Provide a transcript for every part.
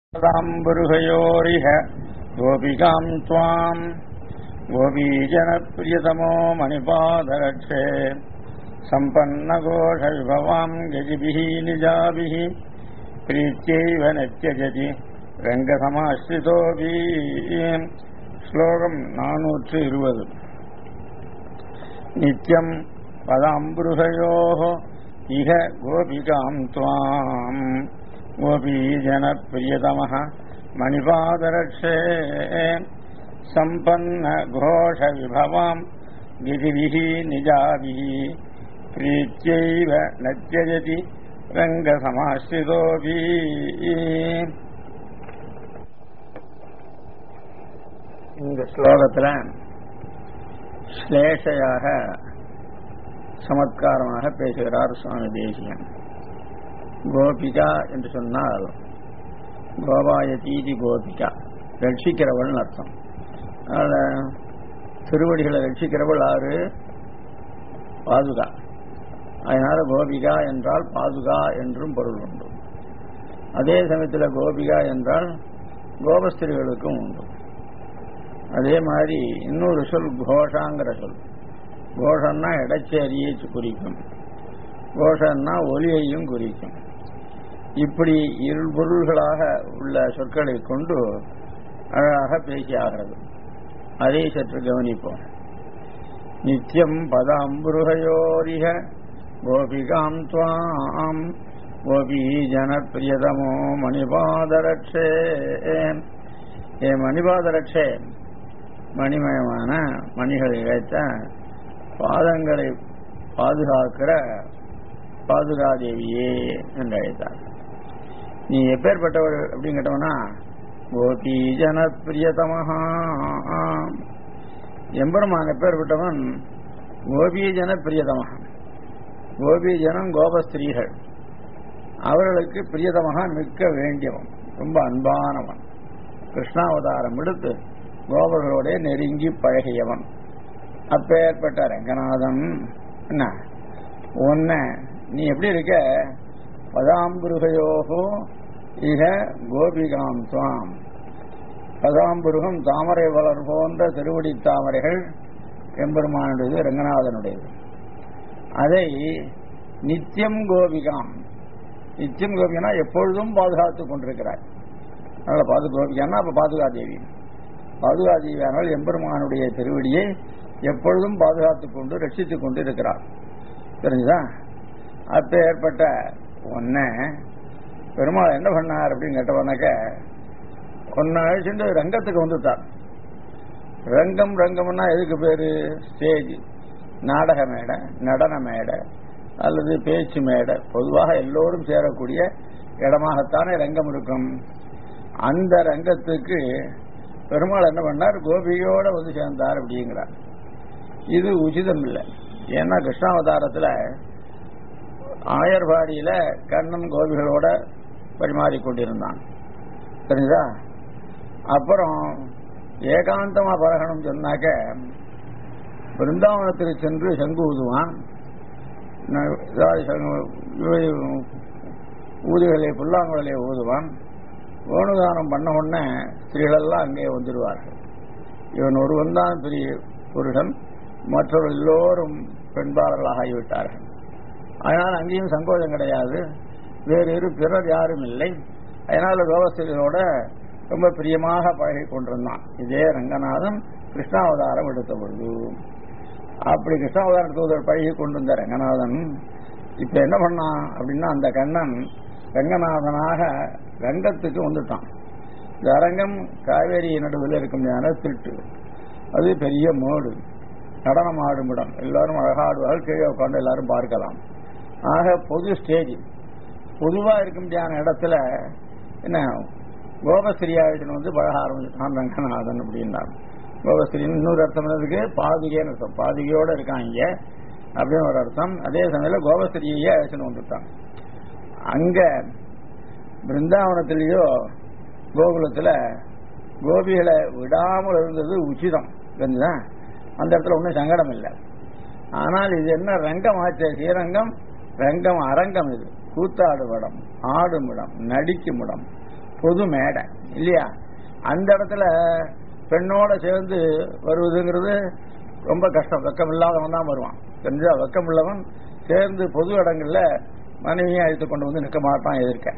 दाम्बुरुहयोरिह गोपिकाम् त्वाम् गोपीजनप्रियतमो मणिपादरक्षे सम्पन्नघोषविभवाम् गजिभिः निजाभिः प्रीत्यैव न त्यजति रङ्गसमाश्रितोऽपि श्लोकम् नानूற்று இருபது नित्यम् पदाम्बुरुहयोः इह गोपिकाम् त्वाम् गोपीजनप्रियतमः मणिपादरक्षे सम्पन्नघोषविभवाम् गिरिभिः निजाभिः प्रीत्यैव न त्यजति रङ्गसमाश्रितोऽपि இந்த ஸ்லோகத்தில் ஸ்லேஷையாக சமத்காரமாக பேசுகிறார் சுவாமி தேசியன் கோபிகா என்று சொன்னால் கோபாயதீதி கோபிகா ரட்சிக்கிறவள் அர்த்தம் அதனால் திருவடிகளை ரட்சிக்கிறவள் ஆறு பாதுகா அதனால கோபிகா என்றால் பாதுகா என்றும் பொருள் உண்டு அதே சமயத்தில் கோபிகா என்றால் கோபஸ்திரிகளுக்கும் உண்டு அதே மாதிரி இன்னொரு சொல் கோஷாங்கிற சொல் கோஷன்னா இடச்சேரியை குறிக்கும் கோஷன்னா ஒலியையும் குறிக்கும் இப்படி இரு பொருள்களாக உள்ள சொற்களை கொண்டு அழகாக பேசியாகிறது அதை சற்று கவனிப்போம் நித்தியம் பத அம்புருகையோரிக கோபிகாம் துவாம் கோபி ஜனப்பிரியதமோ மணிபாதரட்சே ஏ மணிபாதரட்சே மணிமயமான மணிகள் இழைத்த பாதங்களை பாதுகாக்கிற பாதுகாதேவியே என்று அழைத்தார் நீ எப்பேற்பட்டவள் அப்படின்னு கேட்டவனா கோபி ஜன பிரியதமஹா எம்பெருமான் எப்பேற்பட்டவன் கோபி ஜன பிரியதமஹா கோபி ஜனம் கோபஸ்திரீகள் அவர்களுக்கு பிரியதமாக மிக்க வேண்டியவன் ரொம்ப அன்பானவன் கிருஷ்ணாவதாரம் எடுத்து கோபர்களோட நெருங்கி பழகியவன் அப்பேற்பட்ட ரங்கநாதன் என்ன உன்ன நீ எப்படி இருக்க பதாம்புருகையோகோ இக கோபிகாம் துவாம் பதாம்புருகம் தாமரை வளர் போன்ற திருவடி தாமரைகள் எம்பெருமானுடையது ரங்கநாதனுடையது அதை நித்தியம் கோபிகாம் நித்தியம் கோபிகனா எப்பொழுதும் பாதுகாத்துக் கொண்டிருக்கிறார் அதனால பாது கோபிகான்னா அப்ப பாதுகாதேவி பாதுகாதேவி ஆனால் எம்பெருமானுடைய திருவடியை எப்பொழுதும் பாதுகாத்துக் கொண்டு ரட்சித்துக் கொண்டு இருக்கிறார் தெரிஞ்சுதா அப்ப ஏற்பட்ட ஒன்ன பெருமாள் என்ன பண்ணார் அப்படின்னு கேட்டவனாக்க ஒன்னு அழைச்சிட்டு ரங்கத்துக்கு வந்துட்டார் ரங்கம் ரங்கம்னா எதுக்கு பேரு ஸ்டேஜ் நாடக மேடை நடன மேடை அல்லது பேச்சு மேடை பொதுவாக எல்லோரும் சேரக்கூடிய இடமாகத்தானே ரங்கம் இருக்கும் அந்த ரங்கத்துக்கு பெருமாள் என்ன பண்ணார் கோபியோட வந்து சேர்ந்தார் அப்படிங்கிறார் இது உச்சிதம் இல்லை ஏன்னா கிருஷ்ணாவதாரத்தில் ஆயர்பாடியில கண்ணன் கோபிகளோட பரிமாறிக்கொண்டிருந்தான் தெரிஞ்சதா அப்புறம் ஏகாந்தமா பழகணும் சொன்னாக்க பிருந்தாவனத்துக்கு சென்று சங்கு ஊதுவான் ஊதுகளை புல்லாங்குழலை ஊதுவான் வேணுதானம் பண்ண உடனே ஸ்திரீகளெல்லாம் அங்கே வந்துடுவார்கள் இவன் ஒருவன் தான் பெரிய புருஷன் மற்றவர்கள் எல்லோரும் பெண்பாளர்களாக ஆகிவிட்டார்கள் அதனால் அங்கேயும் சங்கோஜம் கிடையாது வேறு இரு பிறர் யாரும் இல்லை அதனால கோபஸ்திரிகளோட ரொம்ப பிரியமாக பழகி கொண்டிருந்தான் இதே ரங்கநாதன் கிருஷ்ணாவதாரம் எடுத்த பொழுது அப்படி கிருஷ்ணாவதாரம் தூதர் பழகி கொண்டிருந்த ரங்கநாதன் இப்ப என்ன பண்ணான் அப்படின்னா அந்த கண்ணன் ரங்கநாதனாக ரங்கத்துக்கு வந்துட்டான் இந்த அரங்கம் காவேரி நடுவில் இருக்கும் திட்டு அது பெரிய மேடு நடனம் ஆடும் இடம் எல்லாரும் அழகாடுவார்கள் கீழே உட்காந்து எல்லாரும் பார்க்கலாம் ஆக பொது ஸ்டேஜ் பொதுவா இருக்க முடியாத இடத்துல என்ன கோபஸ்ரீயாவிடன் வந்து பழக ஆரம்பிச்சுட்டான் ரங்கநாதன் அப்படின்னார் கோபஸ்ரீ இன்னொரு அர்த்தம் இருக்கு பாதுகைன்னு அர்த்தம் பாதுகையோட இருக்கான் இங்க அப்படின்னு ஒரு அர்த்தம் அதே சமயத்தில் கோபஸ்ரீயே அழைச்சுன்னு வந்துட்டான் அங்க பிருந்தாவனத்திலேயோ கோகுலத்துல கோபிகளை விடாமல் இருந்தது உச்சிதம் தெரிஞ்சுதான் அந்த இடத்துல ஒன்றும் சங்கடம் இல்லை ஆனால் இது என்ன ரங்கம் ஆச்சு ஸ்ரீரங்கம் ரங்கம் அரங்கம் இது கூத்தாடும் இடம் ஆடும் இடம் நடிக்கும் இடம் பொது மேடை இல்லையா அந்த இடத்துல பெண்ணோட சேர்ந்து வருவதுங்கிறது ரொம்ப கஷ்டம் வெக்கம் இல்லாதவன் தான் வருவான் தெரிஞ்சா வெக்கம் உள்ளவன் சேர்ந்து பொது இடங்கள்ல மனைவியை அழைத்து கொண்டு வந்து நிற்க மாட்டான் எதிர்க்க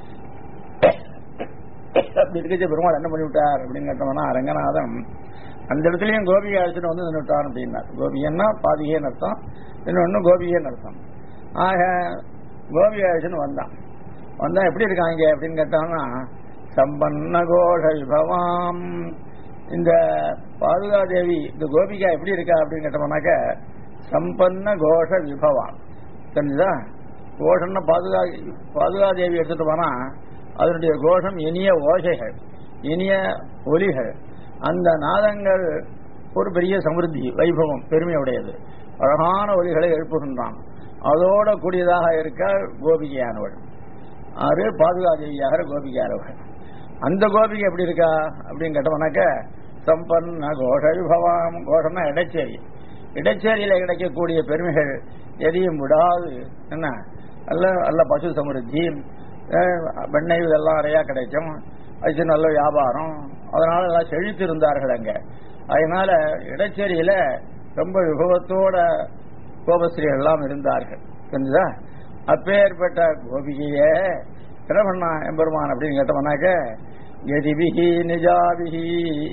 அப்படி இருக்கச்சு பெருமாள் என்ன பண்ணி விட்டார் அப்படின்னு கேட்டோம்னா அரங்கநாதன் அந்த இடத்துலயும் கோபிகை அழைச்சிட்டு வந்து நின்றுட்டார் அப்படின்னார் கோபிகன்னா பாதிகைன்னு அர்த்தம் இன்னொன்னு கோபிகைன்னு அர்த்தம் ஆக கோபிகை அழைச்சின்னு வந்தான் வந்தா எப்படி இருக்காங்க அப்படின்னு கேட்டான்னா சம்பன்ன கோஷ விபவாம் இந்த பாதுகாதேவி இந்த கோபிகா எப்படி இருக்கா அப்படின்னு கேட்டோம்னாக்க சம்பன்ன கோஷ விபவாம் தெரிஞ்சுதா கோஷம்னா பாதுகா பாதுகாதேவி எடுத்துட்டு போனா அதனுடைய கோஷம் இனிய ஓசைகள் இனிய ஒலிகள் அந்த நாதங்கள் ஒரு பெரிய சமிருத்தி வைபவம் பெருமையுடையது அழகான ஒலிகளை எழுப்புகின்றான் அதோட கூடியதாக இருக்க கோபிகையானவள் ஆறு பாதுகாதேவியாக கோபிகையானவள் அந்த கோபிகை எப்படி இருக்கா அப்படின்னு கேட்டோம்னாக்க சம்பன்ன கோஷ விபவாம் கோஷம்னா இடைச்சேரி இடைச்சேரியில கிடைக்கக்கூடிய பெருமைகள் எதையும் விடாது என்ன நல்ல நல்ல பசு சமிருத்தி வெண்ணெய் இதெல்லாம் நிறையா கிடைக்கும் அது நல்ல வியாபாரம் அதனால எல்லாம் செழித்து இருந்தார்கள் அங்க அதனால இடைச்சேரியில ரொம்ப விபவத்தோட கோபஸ்ரீகள் எல்லாம் இருந்தார்கள் தெரிஞ்சுதா அப்பேற்பட்ட கோபிகைய என்ன பண்ணா எம்பெருமான் அப்படின்னு கேட்டோம்னாக்க கதிபிகி நிஜாபிகி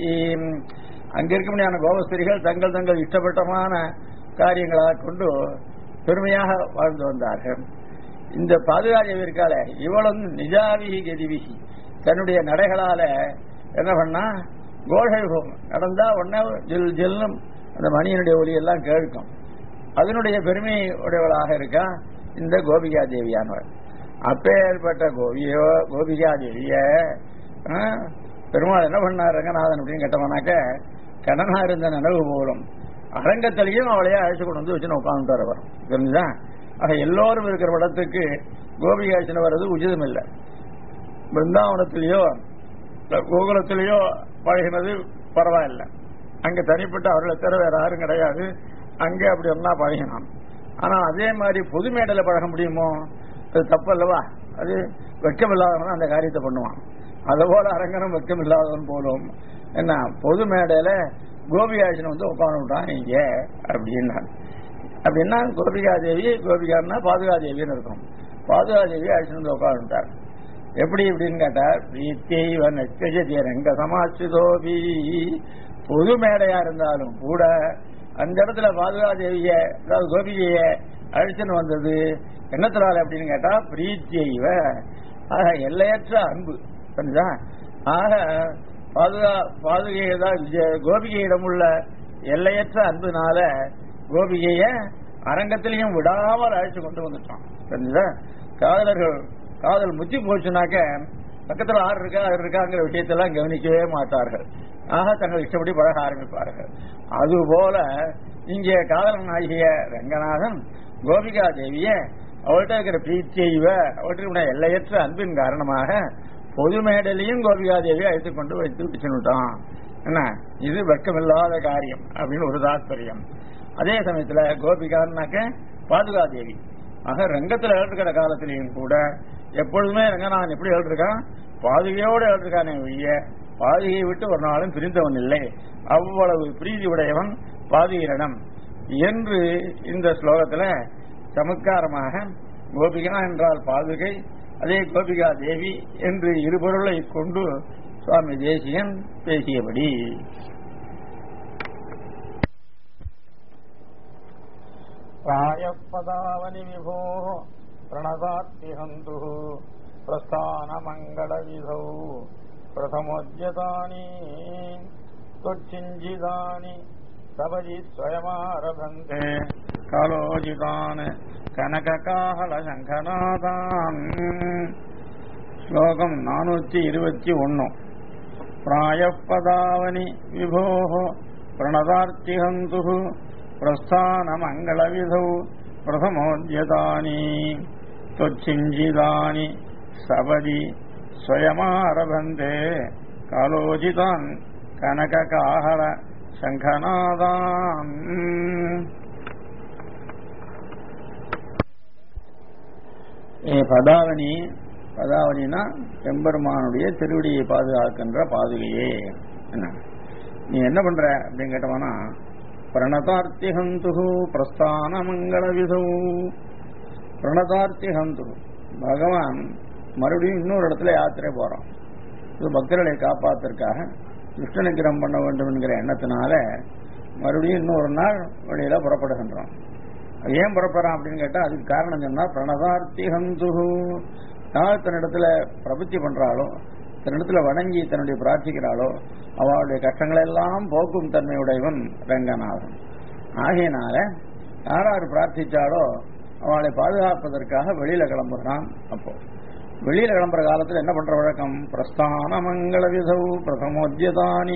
அங்க இருக்க முடியாத கோபஸ்திரிகள் தங்கள் தங்கள் இஷ்டப்பட்டமான காரியங்களாக கொண்டு பெருமையாக வாழ்ந்து வந்தார்கள் இந்த பாதுகாப்பு இருக்கால இவளும் நிஜாவிகி கதிவிகி தன்னுடைய நடைகளால என்ன பண்ணா கோஷம் நடந்தா உடனே ஜில் ஜில்னு அந்த மணியினுடைய ஒலி எல்லாம் கேட்கும் அதனுடைய பெருமை உடையவளாக இருக்கா இந்த கோபிகா தேவியானவள் அப்பேற்பட்ட கோபியோ கோபிகா தேவிய பெருமாள் என்ன பண்ணார் ரங்கநாதன் அப்படின்னு கேட்டவனாக்க கடனா இருந்த நினைவு போலும் அரங்கத்திலையும் அவளையே அழைச்சு கொண்டு வந்து வச்சுன்னு உட்காந்துட்டார் அவர் தெரிஞ்சுதா ஆக எல்லோரும் இருக்கிற இடத்துக்கு கோபிகா அழைச்சுன்னு வர்றது உச்சிதம் இல்லை பிருந்தாவனத்திலேயோ கோகுலத்திலேயோ பழகினது பரவாயில்லை அங்க தனிப்பட்ட அவர்களை தவிர வேற யாரும் கிடையாது அங்கே அப்படி ஒன்னா பழகினான் ஆனா அதே மாதிரி பொது மேடையில பழக முடியுமோ அது தப்பு அல்லவா அது வெக்கம் இல்லாதவன் அந்த காரியத்தை பண்ணுவான் அதை போல அரங்கனும் வெக்கம் இல்லாதவன் போலும் என்ன பொது மேடையில கோபிகாஜன் வந்து உட்காந்துட்டான் இங்க அப்படின்னா அப்படின்னா கோபிகாதேவி கோபிகான்னா பாதுகாதேவின்னு இருக்கும் பாதுகாதேவி அழைச்சிட்டு வந்து உட்காந்துட்டார் எப்படி இப்படின்னு கேட்டா பிரீத்தியவ நெச்சஜதி ரங்க சமாச்சிதோபி பொது மேடையா இருந்தாலும் கூட அந்த இடத்துல பாதுகாதேவிய அதாவது கோபிகைய அழிச்சுன்னு வந்தது என்னத்தினால அப்படின்னு கேட்டா பிரீத்தியவ ஆக எல்லையற்ற அன்பு புரியுதா ஆக பாதுகா பாதுகையை தான் கோபிகையிடம் உள்ள எல்லையற்ற அன்புனால கோபிகைய அரங்கத்திலையும் விடாமல் அழைச்சு கொண்டு வந்துட்டான் தெரிஞ்சுதா காதலர்கள் காதல் முத்தி போச்சுனாக்க பக்கத்துல ஆறு இருக்கா ஆறு இருக்காங்கிற விஷயத்தெல்லாம் கவனிக்கவே மாட்டார்கள் ஆக தங்கள் இஷ்டப்படி பழக ஆரம்பிப்பார்கள் அதுபோல இங்கே காதலன் ஆகிய ரங்கநாதன் கோபிகா தேவிய அவள்கிட்ட இருக்கிற பிரீத்தியைவ அவற்றில் உள்ள எல்லையற்ற அன்பின் காரணமாக பொது மேடையிலையும் கோபிகா தேவியை அழைத்துக் கொண்டு வைத்து வச்சுட்டான் என்ன இது வெக்கமில்லாத காரியம் அப்படின்னு ஒரு தாத்பரியம் அதே சமயத்துல கோபிகான்னாக்க பாதுகா தேவி ஆக ரங்கத்துல எழுதுகிற காலத்திலையும் கூட எப்பொழுதுமே ரங்கநாதன் எப்படி எழுதிருக்கான் பாதுகையோடு எழுதிருக்கானே ஒழிய பாதுகையை விட்டு ஒரு நாளும் பிரிந்தவன் இல்லை அவ்வளவு பிரீதி உடையவன் பாதுகையிடம் என்று இந்த ஸ்லோகத்துல சமத்காரமாக கோபிகா என்றால் பாதுகை அதே கோபிகா தேவி என்று இருபொருளை கொண்டு சுவாமி தேசியன் பேசியபடி प्रायःपदावनि विभोः प्रणतात्तिहन्तुः प्रस्थानमङ्गलविधौ प्रथमोद्यतानि त्वच्चिञ्जिदानि सपदि स्वयमारभन्ते कालोजितान् கனககாஹலசங்கநாதான் ஸ்லோகம் நானூற்றி இருபத்தி ஒன்னு பிராயப்பதாவனி விபோ பிரணதார்த்திஹந்து பிரஸ்தானமங்களவிதௌ பிரதமோத்யதானி त्वच्छिञ्जिदानि सपदि स्वयमारभन्ते कालोचितान् कनककाहल शङ्खनादान् ஏ பதாவணி பதாவணினா எம்பெருமானுடைய திருவடியை பாதுகாக்கின்ற பாதுகையே என்ன நீ என்ன பண்ற அப்படின்னு கேட்டவனா பிரணதார்த்தி ஹந்துகு பிரஸ்தான மங்கள விதௌ பிரணதார்த்தி ஹந்துகு பகவான் மறுபடியும் இன்னொரு இடத்துல யாத்திரை போறான் இது பக்தர்களை காப்பாத்துறதுக்காக துஷ்டனுக்கிரம் பண்ண வேண்டும் என்கிற எண்ணத்தினால மறுபடியும் இன்னொரு நாள் வெளியில புறப்படுகின்றோம் அது ஏன் புறப்படுறான் அப்படின்னு கேட்டா அதுக்கு காரணம் சொன்னா பிரணதார்த்தி ஹந்துகு யார் தன்னிடத்துல பிரபத்தி பண்றாளோ தன்னிடத்துல வணங்கி தன்னுடைய பிரார்த்திக்கிறாளோ அவளுடைய கஷ்டங்களை எல்லாம் போக்கும் தன்மையுடையவன் ரங்கநாதன் ஆகையினால யார் யார் பிரார்த்திச்சாலோ அவளை பாதுகாப்பதற்காக வெளியில கிளம்புகிறான் அப்போ வெளியில கிளம்புற காலத்துல என்ன பண்ற வழக்கம் பிரஸ்தான மங்கள விதௌ பிரதமோத்தியதானி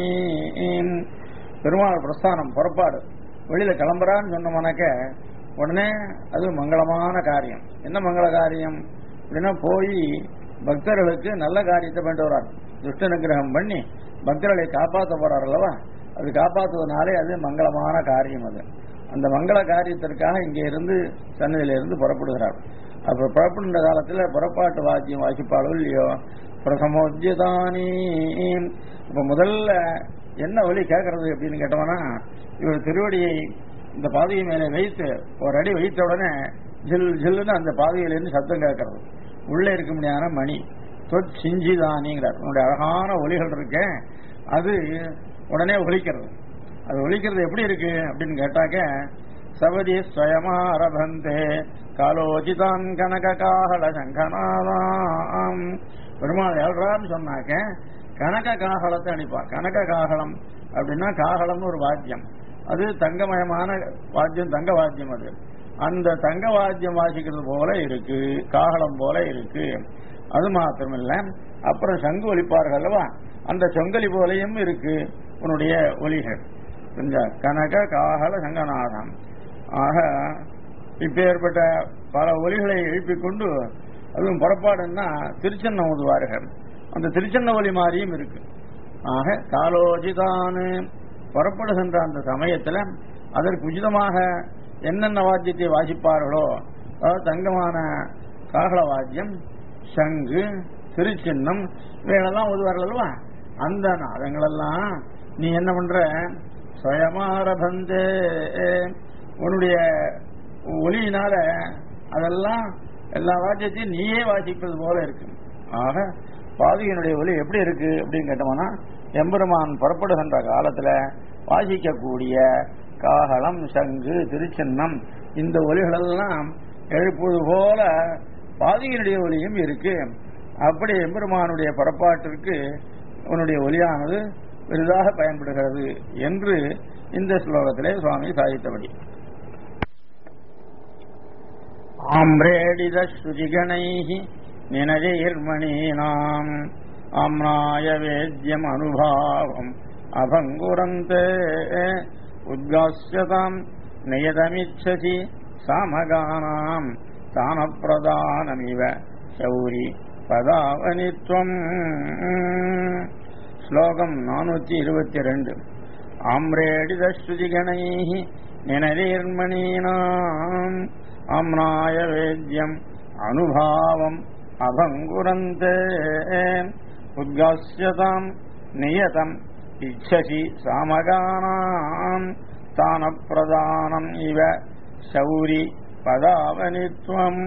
பெருமாள் பிரஸ்தானம் புறப்பாடு வெளியில கிளம்புறான்னு சொன்னோம்னாக்க உடனே அது மங்களமான காரியம் என்ன மங்கள காரியம் அப்படின்னா போய் பக்தர்களுக்கு நல்ல காரியத்தை பண்ணிட்டு வர்றார் துஷ்ட நிகிரகம் பண்ணி பக்தர்களை காப்பாற்ற போறார் அல்லவா அது காப்பாற்றுவதனாலே அது மங்களமான காரியம் அது அந்த மங்கள காரியத்திற்காக இங்கே இருந்து சன்னதியில இருந்து புறப்படுகிறார் அப்ப புறப்படுகின்ற காலத்துல புறப்பாட்டு வாத்தியம் வாசிப்பாளோ இல்லையோ பிரசமோத்தியதானி இப்ப முதல்ல என்ன ஒலி கேட்கறது அப்படின்னு கேட்டோம்னா இவர் திருவடியை இந்த பாதையை மேலே வைத்து ஒரு அடி வைத்த உடனே ஜில் ஜில்லுன்னு அந்த பாதையிலிருந்து சத்தம் கேட்கறது உள்ளே இருக்க முடியாத மணி தொட் சிஞ்சிதானிங்கிறார் உன்னுடைய அழகான ஒலிகள் இருக்க அது உடனே ஒலிக்கிறது அது ஒலிக்கிறது எப்படி இருக்கு அப்படின்னு கேட்டாக்க சபதி ஸ்வயமாரபந்தே காலோச்சிதான் கனக காஹள சங்கநாதாம் பெருமாள் எழுறான்னு சொன்னாக்க கனக காஹளத்தை அனுப்பா கனக காஹளம் அப்படின்னா காஹளம்னு ஒரு வாத்தியம் அது தங்கமயமான வாத்தியம் தங்க வாத்தியம் அது அந்த தங்க வாத்தியம் வாசிக்கிறது போல இருக்கு காஹளம் போல இருக்கு அது மாத்திரமில்ல அப்புறம் சங்கு ஒலிப்பார்கள் அல்லவா அந்த சொங்கலி போலையும் இருக்கு உன்னுடைய ஒலிகள் புரிஞ்சா கனக காஹல சங்கநாதம் ஆக இப்பேற்பட்ட பல ஒலிகளை எழுப்பிக் கொண்டு அதுவும் புறப்பாடுன்னா திருச்சென்ன ஊதுவார்கள் அந்த திருச்சென்ன ஒலி மாதிரியும் இருக்கு ஆக காலோஜிதானு புறப்படுகின்ற அந்த சமயத்துல அதற்கு உச்சிதமாக என்னென்ன வாத்தியத்தை வாசிப்பார்களோ அதாவது தங்கமான காகல வாத்தியம் சங்கு திருச்சின்னம் இவைகளெல்லாம் ஓதுவார்கள் அல்லவா அந்த நாதங்களெல்லாம் நீ என்ன பண்ற சுயமாரபந்தே உன்னுடைய ஒளியினால அதெல்லாம் எல்லா வாத்தியத்தையும் நீயே வாசிப்பது போல இருக்கு ஆக பாதியினுடைய ஒலி எப்படி இருக்கு அப்படின்னு கேட்டோம்னா எம்பெருமான் புறப்படுகின்ற காலத்துல வாசிக்கக்கூடிய காகலம் சங்கு திருச்சின்னம் இந்த ஒலிகளெல்லாம் எழுப்புவது போல பாதியினுடைய ஒலியும் இருக்கு அப்படி எம்பெருமானுடைய புறப்பாட்டிற்கு உன்னுடைய ஒலியானது பெரிதாக பயன்படுகிறது என்று இந்த ஸ்லோகத்திலே சுவாமி சாதித்தபடி ஆம்ரேடித ஸ்ருதிகணைः நினஜைர்மணீனாம் ஆம்னாய வேத்யம் அனுபாவம் அபங்குரந்தே உத்காஸ்யதாம் நியதமிச்சசி சாமகானாம் தானப்பிரதானமிவ சௌரி பதாவனித்வம் ஸ்லோகம் நானூத்தி இருபத்தி ரெண்டு ஆம்ரேடிதஸ்ருதிகணைः நினதீர்மணீனாம் ஆம்னாய வேத்யம் அனுபாவம் அபங்குரந்தே உத்காஸ்யதாம் நியதம் இச்சசி சாமகானாம் தானப்பிரதானம் இவ சௌரி பதாவனித்வம்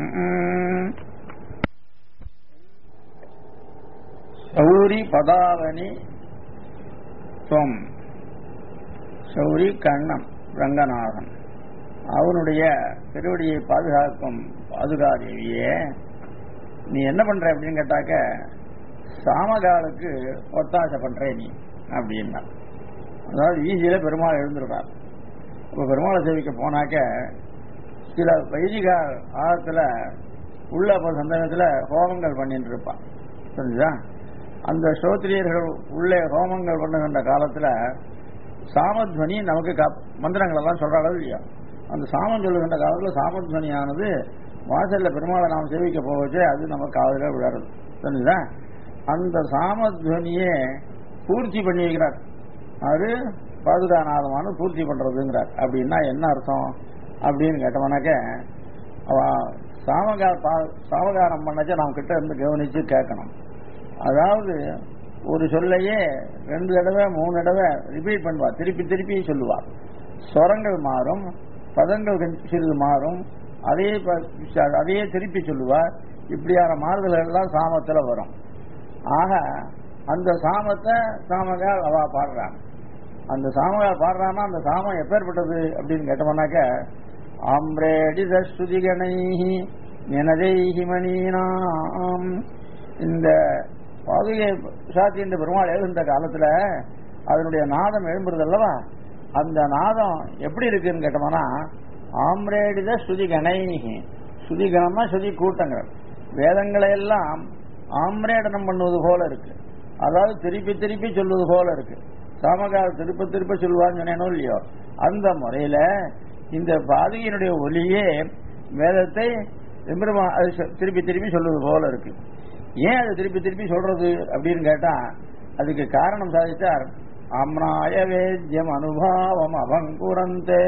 சௌரி பதாவனி துவம் சௌரி கண்ணம் ரங்கநாதன் அவனுடைய திருவடியை பாதுகாக்கும் பாதுகாதேவியே நீ என்ன பண்ற அப்படின்னு கேட்டாக்க சாமகாலுக்கு ஒத்தாசை பண்ற நீ அப்படின்னா அதாவது ஈஸியில பெருமாள் எழுந்திருக்கார் இப்போ பெருமாளை சேவிக்க போனாக்க சில வைதிக ஆழத்துல உள்ள அப்ப சந்தேகத்துல ஹோமங்கள் பண்ணிட்டு இருப்பான் புரிஞ்சுதா அந்த ஸ்ரோத்ரியர்கள் உள்ளே ஹோமங்கள் பண்ணுகின்ற காலத்துல சாமத்வனி நமக்கு காப்- மந்திரங்கள் எல்லாம் சொல்ற அளவு இல்லையா அந்த சாமம் சொல்லுகின்ற காலத்துல சாமத்வனியானது வாசல்ல பெருமாளை நாம் சேவிக்க போவச்சே அது நம்ம காதல விழறது புரிஞ்சுதா அந்த சாமத்வனியே பூர்த்தி பண்ணி வைக்கிறார் அது பாதுகாநாதமான பூர்த்தி பண்றதுங்கிறார் அப்படின்னா என்ன அர்த்தம் அப்படின்னு கேட்டவனாக்க அவ சாமகார பா- சாமகாரம் பண்ணச்ச நாம் கிட்ட இருந்து கவனிச்சு கேட்கணும் அதாவது ஒரு சொல்லையே ரெண்டு தடவை மூணு தடவை ரிப்பீட் பண்ணுவா திருப்பி திருப்பி சொல்லுவா ஸ்வரங்கள் மாறும் பதங்கள் கொஞ்சம் சிறிது மாறும் அதே ப- அதையே திருப்பி சொல்லுவா இப்படியான மாறுதல்கள் எல்லாம் சாமத்துல வரும் ஆக அந்த சாமத்தை சாமகால் அவ பாடுறாங்க அந்த சாமகால் பாடுறான்னா அந்த சாமம் எப்பேற்பட்டது அப்படின்னு கேட்டோம்னாக்க ஆம்ரேடித ஸ்ருதிகணைஹி நினதைஹி மணீனாம் இந்த பாதுகை சாத்தி இந்த பெருமாள் எழுந்த காலத்துல அதனுடைய நாதம் எழும்புறது அல்லவா அந்த நாதம் எப்படி இருக்குன்னு கேட்டோம்னா ஆம்ரேடித ஸ்ருதிகணைஹி ஸ்ருதிகணமா ஸ்ருதி கூட்டங்கள் வேதங்களை எல்லாம் ஆம்ரேடனம் பண்ணுவது போல இருக்கு அதாவது திருப்பி திருப்பி சொல்வது போல இருக்கு சாமகால திருப்ப திருப்ப சொல்லுவான்னு சொன்னேனோ இல்லையோ அந்த முறையில இந்த பாதியினுடைய ஒலியே வேதத்தை எம்பெருமா அது சொ- திருப்பி திருப்பி சொல்வது போல இருக்கு ஏன் அது திருப்பி திருப்பி சொல்றது அப்படின்னு கேட்டா அதுக்கு காரணம் சாதித்தார் அம்னாய வேத்யம் அனுபாவம் அவங்குரந்தே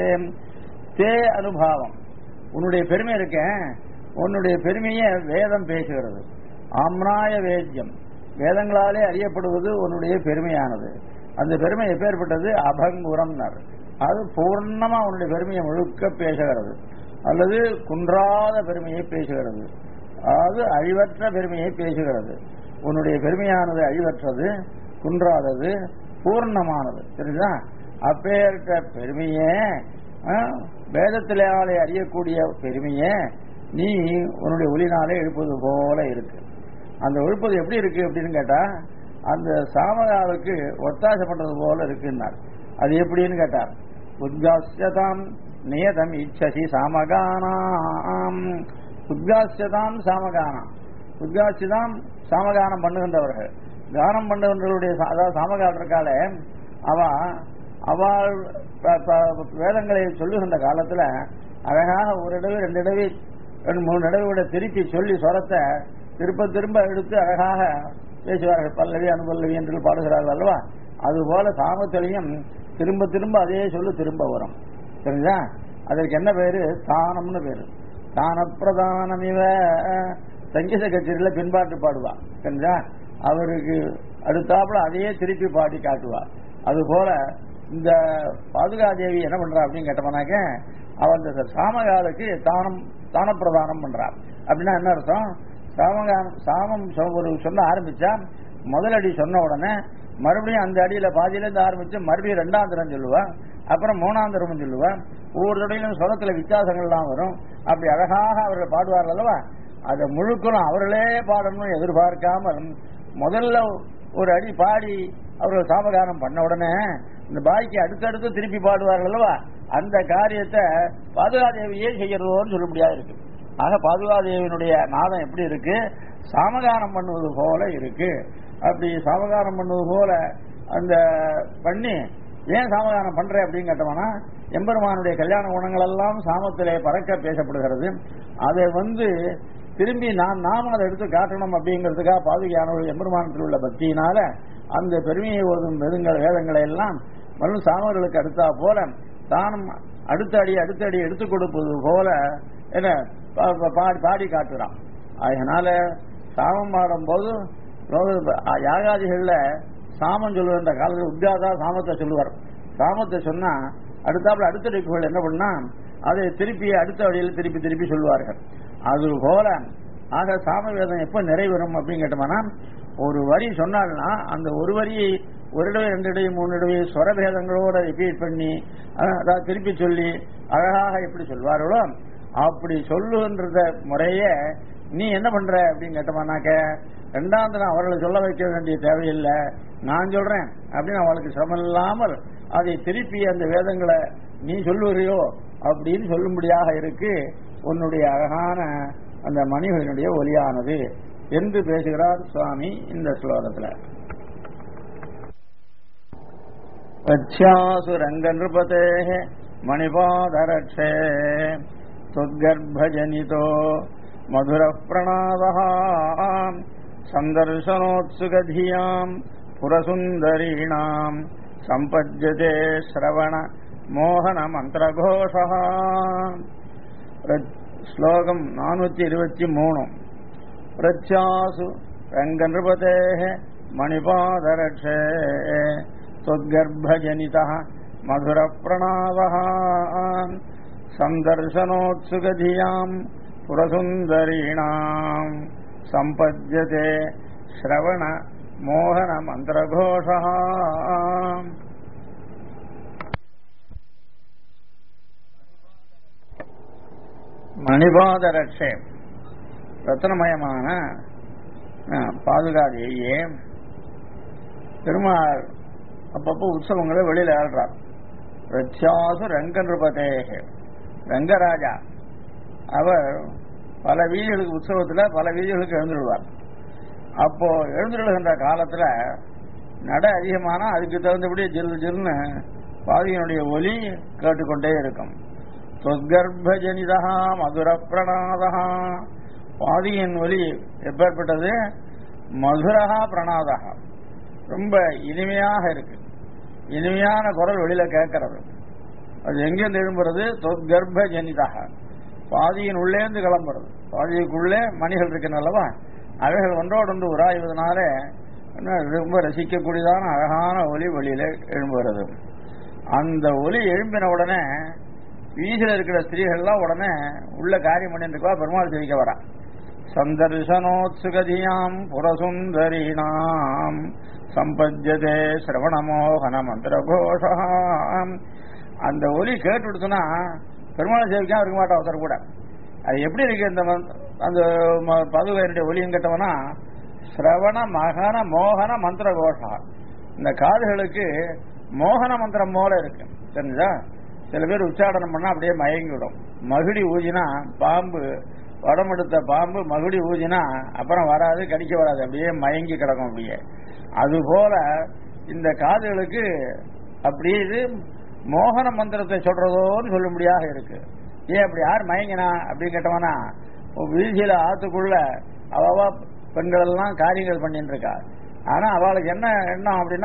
தே அனுபாவம் உன்னுடைய பெருமை இருக்கேன் உன்னுடைய பெருமையை வேதம் பேசுகிறது ஆம்னாய வேத்யம் வேதங்களாலே அறியப்படுவது உன்னுடைய பெருமையானது அந்த பெருமை எப்பேற்பட்டது அபங்குரம்னர் அது பூர்ணமா உன்னுடைய பெருமையை முழுக்க பேசுகிறது அல்லது குன்றாத பெருமையை பேசுகிறது அதாவது அழிவற்ற பெருமையை பேசுகிறது உன்னுடைய பெருமையானது அழிவற்றது குன்றாதது பூர்ணமானது சரிதா அப்பேற்ற பெருமையே ஆ, வேதத்திலே அறியக்கூடிய பெருமையே நீ உன்னுடைய ஒளினாலே எழுப்பது போல இருக்கு அந்த எழுப்பது எப்படி இருக்கு அப்படின்னு கேட்டா அந்த சாமகாலுக்கு ஒத்தாசை பண்றது போல இருக்குன்னார் அது எப்படின்னு கேட்டார் உத்காசியதாம் நியதம் இச்சசி சாமகானாம் உத்காசியதாம் சாமகானம் உத்காசிதாம் சாமகானம் பண்ணுகின்றவர்கள் கானம் பண்ணுகின்றவர்களுடைய சா- அதாவது சாமகால் இருக்காளே அவ அவள் ப- ப- வேதங்களை சொல்லுகின்ற காலத்துல அழகாக ஒரு தடவை ரெண்டு தடவை ரெண்டு மூணு தடவை கூட திருப்பி சொல்லி சொரத்தை திரும்ப திரும்ப எடுத்து அழகாக பேசுவார்கள் பல்லவி அனுபல்லவி என்று பாடுகிறார்கள் அல்லவா அதுபோல சாமத்திலையும் திரும்ப திரும்ப அதே சொல்லு திரும்ப வரும் சரிங்களா அதற்கு என்ன பேரு தானம்னு பேரு தான பிரதானம் இவ சங்கீத கச்சேரியில பின்பாட்டு பாடுவா சரிங்களா அவருக்கு அடுத்தாப்புல அதையே திருப்பி பாடி காட்டுவா அதுபோல இந்த பாதுகாதேவி என்ன பண்றா அப்படின்னு கேட்டோம்னாக்க அவன் இந்த சாமகாலுக்கு தானம் தான பிரதானம் பண்றா அப்படின்னா என்ன அர்த்தம் சாமகானம் சாமம் சொ- ஒரு சொல்ல ஆரம்பிச்சா முதல் அடி சொன்ன உடனே மறுபடியும் அந்த அடியில பாதியில இருந்து ஆரம்பிச்சு மறுபடியும் ரெண்டாம் தரம் சொல்லுவா அப்புறம் மூணாம் தரமும் சொல்லுவா ஒவ்வொரு தடையிலும் சொலத்துல வித்தியாசங்கள்லாம் வரும் அப்படி அழகாக அவர்கள் பாடுவார்கள் அல்லவா அதை முழுக்கணும் அவர்களே பாடணும்னு எதிர்பார்க்காமல் முதல்ல ஒரு அடி பாடி அவர்கள் சாமகானம் பண்ண உடனே இந்த பாய்க்கு அடுத்தடுத்து திருப்பி பாடுவார்கள் அல்லவா அந்த காரியத்தை பாதுகாதேவியே செய்யறதோன்னு சொல்ல முடியாது இருக்கு ஆக பாதுகாதேவியினுடைய நாதம் எப்படி இருக்கு சாமகானம் பண்ணுவது போல இருக்கு அப்படி சாமகானம் பண்ணுவது போல அந்த பண்ணி ஏன் சாமகானம் பண்ற அப்படின்னு கேட்டோம்னா எம்பெருமானுடைய கல்யாண குணங்கள் எல்லாம் சாமத்திலே பறக்க பேசப்படுகிறது அதை வந்து திரும்பி நாம் நாமும் அதை எடுத்து காட்டணும் அப்படிங்கிறதுக்காக பாதுகையானவர்கள் எம்பெருமானத்தில் உள்ள பக்தியினால அந்த பெருமையை ஓதும் வேதங்கள் வேதங்களை எல்லாம் மறு சாமர்களுக்கு அடுத்தா போல தானும் அடுத்த அடி அடுத்த அடி எடுத்துக் கொடுப்பது போல என்ன பா- பா- பாடி பாடி காட்டுறான் அதனால சாமம் பாடும்போது லோக- யாகாதிகள்ல சாமம் சொல்லுகின்ற காலத்தில் உத்காதா சாமத்தை சொல்லுவார் சாமத்தை சொன்னா அடுத்தாப்புல அடுத்த அடிப்புகள் என்ன பண்ணா அதை திருப்பி அடுத்த வழியில் திருப்பி திருப்பி சொல்லுவார்கள் அது போல ஆக சாம வேதம் எப்ப நிறைவேறும் அப்படின்னு கேட்டோம்னா ஒரு வரி சொன்னால்னா அந்த ஒரு வரியை ஒரு தடவை ரெண்டு தடவை மூணு தடவை ஸ்வரபேதங்களோட ரிப்பீட் பண்ணி அஹ், அதாவது திருப்பி சொல்லி அழகாக எப்படி சொல்வார்களோ அப்படி சொல்லுகின்றத முறைய நீ என்ன பண்ற அப்படின்னு கேட்டோம்னாக்க ரெண்டாவது நான் அவர்களை சொல்ல வைக்க வேண்டிய தேவையில்லை நான் சொல்றேன் அப்படின்னு அவளுக்கு சிரமம் இல்லாமல் அதை திருப்பி அந்த வேதங்களை நீ சொல்லுவறியோ அப்படின்னு சொல்லும்படியாக இருக்கு உன்னுடைய அழகான அந்த மணிகளினுடைய ஒலியானது என்று பேசுகிறார் சுவாமி இந்த ஸ்லோகத்துல வச்சாசு ரங்க நிருபதே மணிபாதரட்சே துர்கர்ப்பஜனிதோ மதுர பிரணாதா சந்தர்சனோத்சுகதியாம் புரசுந்தரீணாம் சம்பஜ்யதே ஸ்ரவண மோகன மந்திரகோஷ ஸ்லோகம் நானூற்றி இருபத்தி மூணு பிரச்சாசு ரங்கநிருபதே மணிபாதரட்சே தொத்கர்ப்பஜனிதः மதுரப்பிரணாவः சந்தர்சனோத்சுகதியாம் புரசுந்தරීणाम् सम्पद्यते श्रवण मोहन मन्त्रघोषः மணிபாதரட்சே ரத்னமயமான பாதுகாதியே பெருமாள் அப்பப்போ உற்சவங்களை வெளியில ஆடுறார் ரட்சாசு ரங்கநிருபதேக ரங்கராஜா அவர் பல வீதிகளுக்கு உற்சவத்துல பல வீதிகளுக்கு எழுந்துடுவார் அப்போ எழுந்துடுகின்ற காலத்துல நட அதிகமானா அதுக்கு தகுந்தபடி ஜில் ஜில்னு பாதியினுடைய ஒலி கேட்டுக்கொண்டே இருக்கும் சொற்கர்ப்பஜனிதா மதுர பிரணாதா பாதியின் ஒலி எப்பேற்பட்டது மதுரகா பிரணாதா ரொம்ப இனிமையாக இருக்கு இனிமையான குரல் வெளியில கேட்கறது அது எங்கிருந்து எழும்புறது தொற்கர்ப்ப ஜனிதாக பாதியின் உள்ளேந்து கிளம்புறது பாதிக்குள்ளே மணிகள் இருக்குன்னு அல்லவா அவைகள் ஒன்றோடொன்று உராய்வதனால ரொம்ப ரசிக்கக்கூடியதான அழகான ஒலி வெளியில எழும்புகிறது அந்த ஒலி எழும்பின உடனே வீதியில் இருக்கிற ஸ்திரீகள்லாம் உடனே உள்ள காரியம் பண்ணிருக்கா பெருமாள் சேவிக்க வரா சந்தர்சனோத்சுகதியாம் புரசுந்தரீணாம் சம்பஜதே சிரவணமோகன மந்திர கோஷாம் அந்த ஒலி கேட்டு விடுத்துனா பெருமாள் சேவிக்காம இருக்க மாட்டா ஒருத்தர் கூட அது எப்படி இருக்கு இந்த அந்த பதுவையனுடைய ஒலியும் கேட்டவனா சிரவண மகன மோகன மந்திர கோஷா இந்த காதுகளுக்கு மோகன மந்திரம் போல இருக்கு தெரிஞ்சா சில பேர் உச்சாடனம் பண்ணா அப்படியே மயங்கி விடும் மகுடி ஊதினா பாம்பு வடமெடுத்த பாம்பு மகுடி ஊதினா அப்புறம் வராது கடிக்க வராது அப்படியே மயங்கி கிடக்கும் அப்படியே அது போல இந்த காதுகளுக்கு அப்படியே இது மோகன மந்திரத்தை சொல்றதோன்னு சொல்லும்படியாக இருக்கு ஏன் அப்படி யார் மயங்கினா அப்படின்னு கேட்டவனா வீதியில ஆத்துக்குள்ள அவவா பெண்கள் எல்லாம் காரியங்கள் பண்ணிட்டு இருக்கா ஆனா அவளுக்கு என்ன எண்ணம் அப்படின்னா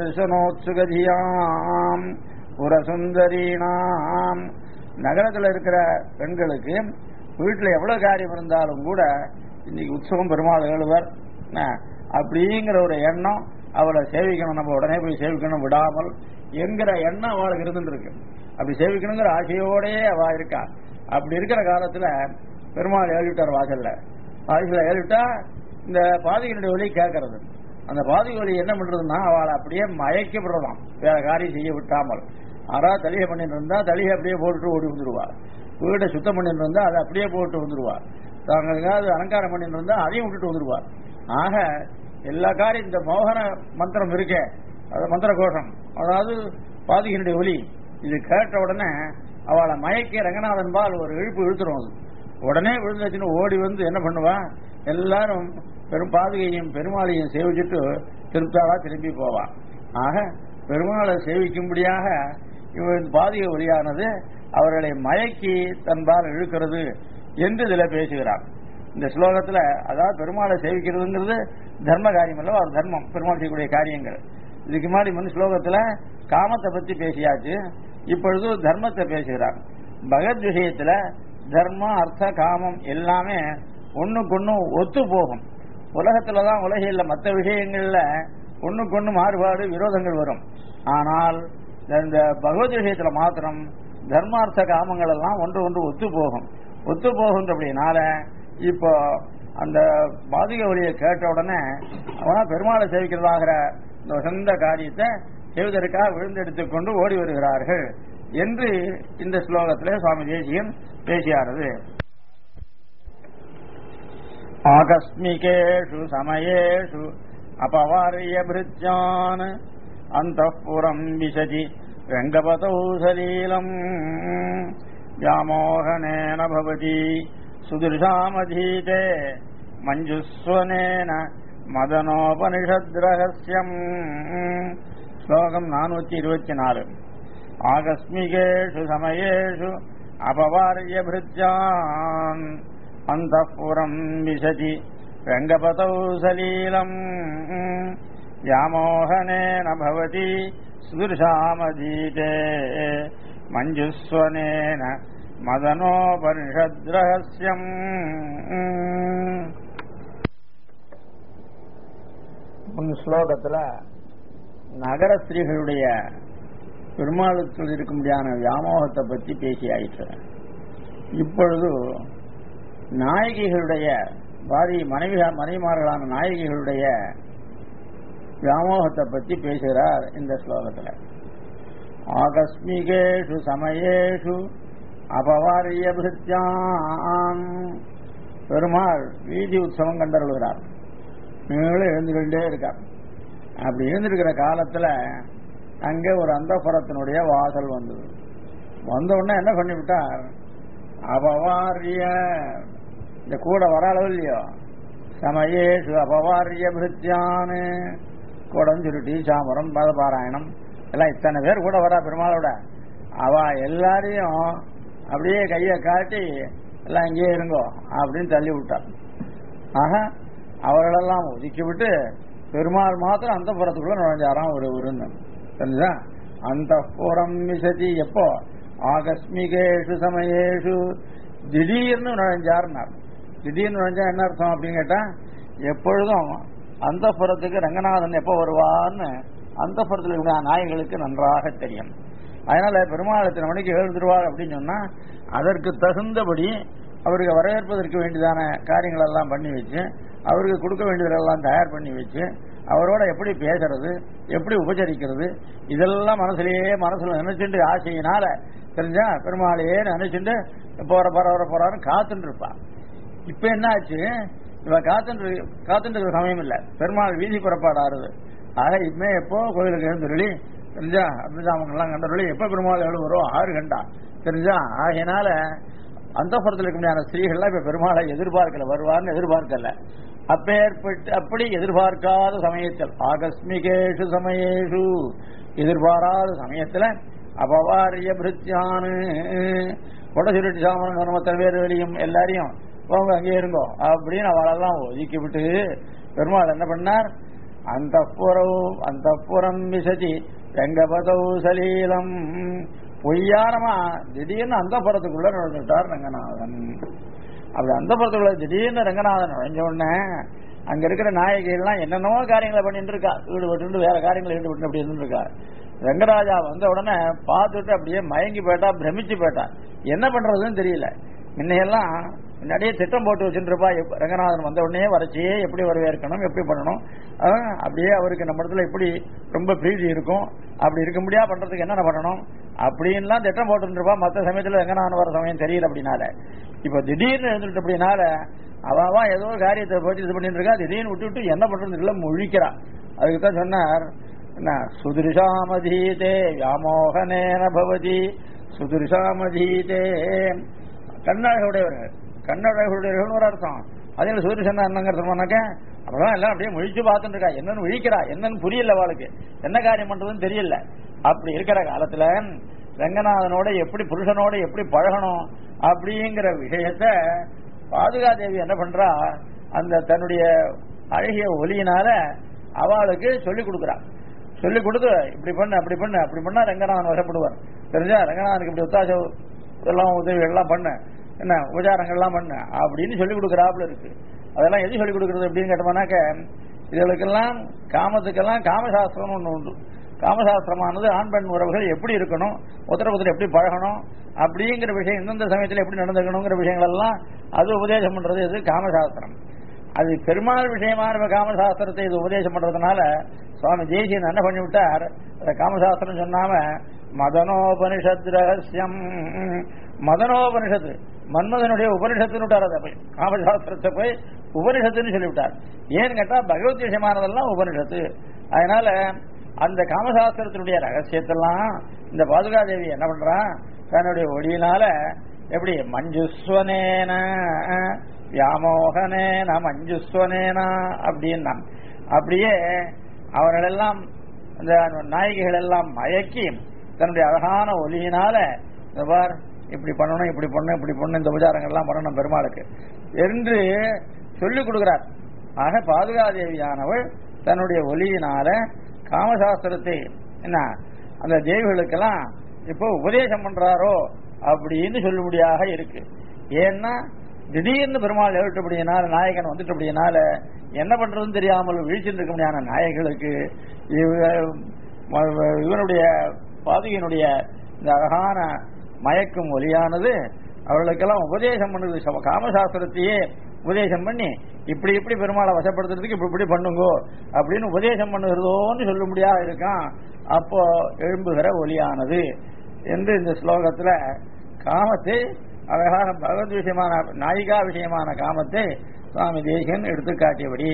சந்தர்சனோத்சுகதியாம் புரசுந்தரீனாம் நகரத்தில் இருக்கிற பெண்களுக்கு வீட்டில் எவ்வளவு காரியம் இருந்தாலும் கூட இன்னைக்கு உற்சவம் பெருமாள் எழுவர் அப்படிங்கிற ஒரு எண்ணம் அவளை சேவிக்கணும் நம்ம உடனே போய் சேவிக்கணும் விடாமல் என்கிற எண்ணம் அவளுக்கு இருந்துருக்கு அப்படி சேவிக்கணுங்கிற ஆசையோடயே அவ இருக்கா அப்படி இருக்கிற காலத்துல பெருமாள் ஏழிவிட்டார் வாசல்ல வாசல்ல ஏழிவிட்டா இந்த பாதிகளுடைய ஒலி கேட்கறது அந்த பாதிக ஒலி என்ன பண்றதுன்னா அவளை அப்படியே மயக்கப்படுறதாம் வேற காரியம் செய்ய விட்டாமல் ஆறா தலிகை பண்ணிட்டு இருந்தா தலிகை அப்படியே போட்டுட்டு ஓடி வந்துருவா வீட்டை சுத்தம் பண்ணிட்டு இருந்தா அதை அப்படியே போட்டு வந்துருவா தாங்க ஏதாவது அலங்காரம் பண்ணிட்டு இருந்தா அதையும் விட்டுட்டு வந்துருவா ஆக எல்லா காரியம் இந்த மோகன மந்திரம் இருக்கே அது மந்திர கோஷம் அதாவது பாதிகனுடைய ஒலி இது கேட்ட உடனே அவளை மயக்கி ரங்கநாதன் பால் ஒரு இழுப்பு இழுத்துரும் அது உடனே விழுந்துச்சுன்னு ஓடி வந்து என்ன பண்ணுவா எல்லாரும் பெரும் பாதுகையும் பெருமாளையும் சேவிச்சுட்டு திருப்தாவா திரும்பி போவா ஆக பெருமாளை சேவிக்கும்படியாக இவன் பாதிகை ஒலியானது அவர்களை மயக்கி தன்பால் இழுக்கிறது என்று இதுல பேசுகிறார் இந்த ஸ்லோகத்துல அதாவது பெருமாளை சேவிக்கிறதுங்கிறது தர்ம காரியம் அல்லவா ஒரு தர்மம் பெருமாள் செய்யக்கூடிய காரியங்கள் இதுக்கு முன்னாடி முன் ஸ்லோகத்துல காமத்தை பத்தி பேசியாச்சு இப்பொழுது தர்மத்தை பேசுகிறார் பகவத் விஷயத்துல தர்மம் அர்த்த காமம் எல்லாமே ஒண்ணுக்கொன்னு ஒத்து போகும் உலகத்துலதான் உலகில் மற்ற விஷயங்கள்ல ஒண்ணுக்கொன்னு மாறுபாடு விரோதங்கள் வரும் ஆனால் இந்த பகவத் விஷயத்துல மாத்திரம் தர்மார்த்த காமங்கள் எல்லாம் ஒன்று ஒன்று ஒத்து போகும் ஒத்து போகின்றபடினால இப்போ அந்த பாதிக வழியை கேட்ட உடனே அவனா பெருமாளை சேவிக்கிறதாகிற இந்த சொந்த காரியத்தை செய்வதற்காக விழுந்தெடுத்துக் கொண்டு ஓடி வருகிறார்கள் என்று இந்த ஸ்லோகத்திலே சுவாமி தேசியன் பேசியாரது ஆகஸ்மிகேஷு சமயேஷு அபவாரிய பிருத்யான் அந்தப்புறம் விசதி ரங்கபதௌ சலீலம் व्यामोहनेन भवति सुदृशामधीते मञ्जुस्वनेन மதனோபனிஷத்ரகசியம் ஸ்லோகம் நானூற்றி இருபத்தி நாலு ஆகஸ்மிகேஷு சமயேஷு அபவாரிய பிருத்யான் அந்தப்புறம் விசதி ரங்கபதௌ சலீலம் व्यामोहनेन भवति सुदृशामधीते मञ्जुस्वनेन மதனோபனிஷத் ரகசியம் முன் ஸ்லோகத்துல நகர ஸ்திரீகளுடைய பெருமாளுக்குள் இருக்க முடியாத வியாமோகத்தை பற்றி பேசி ஆயிற்று இப்பொழுது நாயகிகளுடைய பாரி மனைவி மனைவிமார்களான நாயகிகளுடைய வியாமோகத்தை பற்றி பேசுகிறார் இந்த ஸ்லோகத்தில் ஆகஸ்மிகேஷு சமயேஷு அபவாரிய பிருத்தியான் பெருமாள் வீதி உற்சவம் கண்டருள்கிறார் நீங்களும் எழுந்துகிட்டே இருக்கார் அப்படி எழுந்திருக்கிற காலத்துல அங்கே ஒரு அந்தப்புறத்தினுடைய வாசல் வந்தது வந்த உடனே என்ன பண்ணிவிட்டார் அபவாரிய இந்த கூட வர அளவு இல்லையோ சமயேஷு அபவாரிய பிருத்தியானு குடம் சுருட்டி சாமரம் பதபாராயணம் எல்லாம் இத்தனை பேர் கூட வரா பெருமாளோட அவ எல்லாரையும் அப்படியே கையை காட்டி எல்லாம் இங்கேயே இருங்கோ அப்படின்னு தள்ளி விட்டார் ஆக அவர்களெல்லாம் ஒதுக்கி விட்டு பெருமாள் மாத்திரம் அந்த புறத்துக்குள்ள நுழைஞ்சாராம் ஒரு உருன்னு தெரிஞ்சா அந்த புறம் விசதி எப்போ ஆகஸ்மிகேஷு சமயேஷு திடீர்னு நுழைஞ்சார்னார் திடீர்னு நுழைஞ்சா என்ன அர்த்தம் அப்படின்னு கேட்டா எப்பொழுதும் அந்த புறத்துக்கு ரங்கநாதன் எப்போ வருவான்னு அந்த புறத்தில் இருக்கிற நாய்களுக்கு நன்றாக தெரியும் அதனால பெருமாள் எத்தனை மணிக்கு எழுந்துருவார் அப்படின்னு சொன்னா அதற்கு தகுந்தபடி அவருக்கு வரவேற்பதற்கு வேண்டியதான காரியங்கள் எல்லாம் பண்ணி வச்சு அவருக்கு கொடுக்க வேண்டியதெல்லாம் தயார் பண்ணி வச்சு அவரோட எப்படி பேசுறது எப்படி உபச்சரிக்கிறது இதெல்லாம் மனசுலயே மனசுல நினைச்சுட்டு ஆசையினால தெரிஞ்சா பெருமாளையே நினைச்சுட்டு போற போற வர போறாருன்னு காத்துட்டு இருப்பான் இப்ப என்ன ஆச்சு இவ காத்துட்டு காத்துட்டு இருக்கிற சமயம் இல்ல பெருமாள் வீதி புறப்பாடு ஆறுது ஆக இனிமே எப்போ கோயிலுக்கு எழுந்துருளி தெரிஞ்சா அபிதாமங்கள்லாம் கண்டருளி எப்ப பெருமாள் எழுவுறோம் ஆறு கண்டா தெரிஞ்சா ஆகையினால அந்த புறத்தில் இருக்க முடியாத ஸ்திரீகள்லாம் இப்ப பெருமாளை எதிர்பார்க்கல வருவார்னு எதிர்பார்க்கல அப்பேற்பட்டு அப்படி எதிர்பார்க்காத சமயத்தில் ஆகஸ்மிகேஷு சமயேஷு எதிர்பாராத சமயத்துல அபவாரிய பிருத்தியானு கொடை சுருட்டி சாமரம் கர்மத்தல் வேறு வெளியும் எல்லாரையும் போங்க அங்கே இருங்கோ அப்படின்னு அவளெல்லாம் ஒதுக்கி விட்டு பெருமாள் என்ன பண்ணார் அந்த புறம் அந்த புறம் விசதி ரங்கபதௌ சலீலம் பொய்யாரமா திடீர்னு அந்த புறத்துக்குள்ள நுழைஞ்சுட்டார் ரங்கநாதன் அப்படி அந்த புறத்துக்குள்ள திடீர்னு ரங்கநாதன் நுழைஞ்ச உடனே அங்க இருக்கிற நாயகிகள்லாம் என்னென்னவோ காரியங்களை பண்ணிட்டு இருக்கா ஈடுபட்டு வேற காரியங்களை ஈடுபட்டு அப்படி இருந்துட்டு இருக்கா ரங்கராஜா வந்த உடனே பார்த்துட்டு அப்படியே மயங்கி போயிட்டா பிரமிச்சு போயிட்டா என்ன பண்றதுன்னு தெரியல முன்னையெல்லாம் முன்னாடியே திட்டம் போட்டு வச்சுட்டு இருப்பா எப்ப- ரங்கநாதன் வந்த உடனே வரச்சியே எப்படி வரவேற்கணும் எப்படி பண்ணணும் அஹ், அப்படியே அவருக்கு நம்ம இடத்துல எப்படி ரொம்ப பிரீதி இருக்கும் அப்படி இருக்க முடியா பண்றதுக்கு என்னென்ன பண்ணணும் அப்படின்லாம் திட்டம் போட்டு இருப்பா மற்ற சமயத்துல ரங்கநாதன் வர சமயம் தெரியல அப்படின்னால இப்ப திடீர்னு எழுந்துட்டு அப்படினால அவா ஏதோ ஒரு காரியத்தை போட்டு இது பண்ணிட்டு இருக்கா திடீர்னு விட்டு விட்டு என்ன பண்றது இல்ல முழிக்கிறா அதுக்கு தான் சொன்னார் என்ன சுதிருஷாமதீதே வியாமோகனேன பவதி சுதிருஷாமதீதே கண்ணழகுடையவர்கள் கண்ணழகுடையவர்கள் ஒரு அர்த்தம் அதில் சூரியசன்னா என்னங்கிறதுனாக்க அப்பதான் எல்லாம் அப்படியே முழிச்சு பார்த்துட்டு இருக்கா என்னன்னு விழிக்கிறா என்னன்னு புரியல அவளுக்கு என்ன காரியம் பண்றதுன்னு தெரியல அப்படி இருக்கிற காலத்துல ரங்கநாதனோட எப்படி புருஷனோட எப்படி பழகணும் அப்படிங்கிற விஷயத்த பாதுகாதேவி என்ன பண்றா அந்த தன்னுடைய அழகிய ஒலியினால அவளுக்கு சொல்லி கொடுக்குறா சொல்லி கொடுத்து இப்படி பண்ணு அப்படி பண்ணு அப்படி பண்ணா ரங்கநாதன் வசப்படுவார் தெரிஞ்சா ரங்கநாதனுக்கு இப்படி ஒத்தாச எல்லாம் உதவி எல்லாம் பண்ணு என்ன உபச்சாரங்கள்லாம் பண்ணு அப்படின்னு சொல்லி கொடுக்குறாப்புல இருக்கு அதெல்லாம் எது சொல்லி கொடுக்கறது அப்படின்னு கேட்டோம்னாக்க இதுகளுக்கெல்லாம் காமத்துக்கெல்லாம் காமசாஸ்திரம்னு ஒன்று உண்டு காமசாஸ்திரமானது ஆண் பெண் உறவுகள் எப்படி இருக்கணும் உத்தரவுத்தில் எப்படி பழகணும் அப்படிங்கிற விஷயம் இந்தந்த சமயத்தில் எப்படி நடந்துக்கணுங்கிற விஷயங்கள் எல்லாம் அது உபதேசம் பண்றது இது காமசாஸ்திரம் அது பெருமாள் விஷயமான காமசாஸ்திரத்தை இது உபதேசம் பண்றதுனால சுவாமி தேசியன் என்ன பண்ணி விட்டார் அந்த காமசாஸ்திரம் சொன்னாம மதனோபனிஷத் ரகசியம் மதனோபனிஷத்து மன்மதனுடைய உபனிஷத்துன்னு விட்டார் அதை போய் காமசாஸ்திரத்தை போய் உபனிஷத்துன்னு சொல்லிவிட்டார் ஏன்னு கேட்டா பகவத் விஷயமானதெல்லாம் உபனிஷத்து அதனால அந்த காமசாஸ்திரத்தினுடைய ரகசியத்தெல்லாம் இந்த பாதுகாதேவி என்ன பண்றா தன்னுடைய ஒளியினால எப்படி மஞ்சுஸ்வனேன வியாமோகனேன மஞ்சுஸ்வனேனா அப்படின்னா அப்படியே அவர்களெல்லாம் இந்த நாயகிகள் எல்லாம் மயக்கி தன்னுடைய அழகான ஒலியினால இந்த பார் இப்படி பண்ணணும் இப்படி பண்ணணும் இப்படி பண்ணணும் இந்த உபச்சாரங்கள்லாம் பண்ணணும் பெருமாளுக்கு என்று சொல்லிக் கொடுக்கிறார் ஆக பாதுகாதேவியானவள் தன்னுடைய ஒலியினால காமசாஸ்திரத்தை என்ன அந்த தேவிகளுக்கெல்லாம் இப்போ உபதேசம் பண்றாரோ அப்படின்னு சொல்லும்படியாக இருக்கு ஏன்னா திடீர்னு பெருமாள் எழுட்டபடியினால நாயகன் வந்துட்டபடியினால என்ன பண்றதுன்னு தெரியாமல் வீழ்ச்சிட்டு இருக்க முடியாத நாயகர்களுக்கு இவ- இவனுடைய பாதுகையினுடைய இந்த அழகான மயக்கும் ஒலியானது அவர்களுக்கெல்லாம் உபதேசம் பண்ணுது சம- காமசாஸ்திரத்தையே உபதேசம் பண்ணி இப்படி இப்படி பெருமாளை வசப்படுத்துறதுக்கு இப்படி இப்படி பண்ணுங்கோ அப்படின்னு உபதேசம் பண்ணுகிறதோன்னு சொல்லும்படியாக இருக்கான் அப்போ எழும்புகிற ஒலியானது என்று இந்த ஸ்லோகத்துல காமத்தை அழகான பகவத் விஷயமான நாயிகா விஷயமான காமத்தை சுவாமி தேசிகன் எடுத்து காட்டியபடி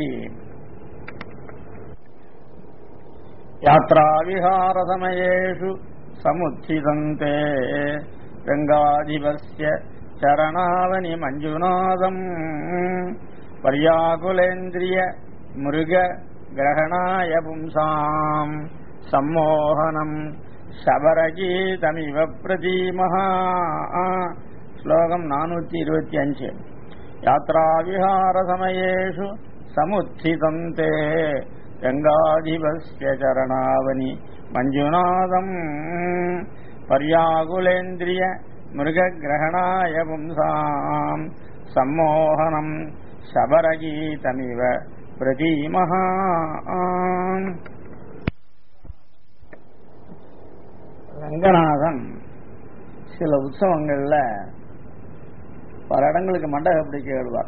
யாத்ராவிஹாரசமயேஷு சமுச்சிதந்தே கங்காதிபஸ்ய சரணாவனி மஞ்சுநாதம் பர்யாகுலேந்திரிய மிருக கிரகணாய பும்சாம் சம்மோகனம் சபரகீதமிவ பிரதீமஹா ஸ்லோகம் நானூத்தி இருபத்தி அஞ்சு யாத்ராவிஹாரசமயேஷு சமுத்திதந்தே கங்காதிபஸ்ய சரணாவனி மஞ்சுநாதம் பர்யாகுலேந்திரிய மிருககிரகணாய பும்சாம் சம்மோகனம் சபரகீதமிவ பிரதீமஹா ரங்கநாதன் சில உற்சவங்கள்ல பல இடங்களுக்கு மண்டப பிடிக்க எழுவார்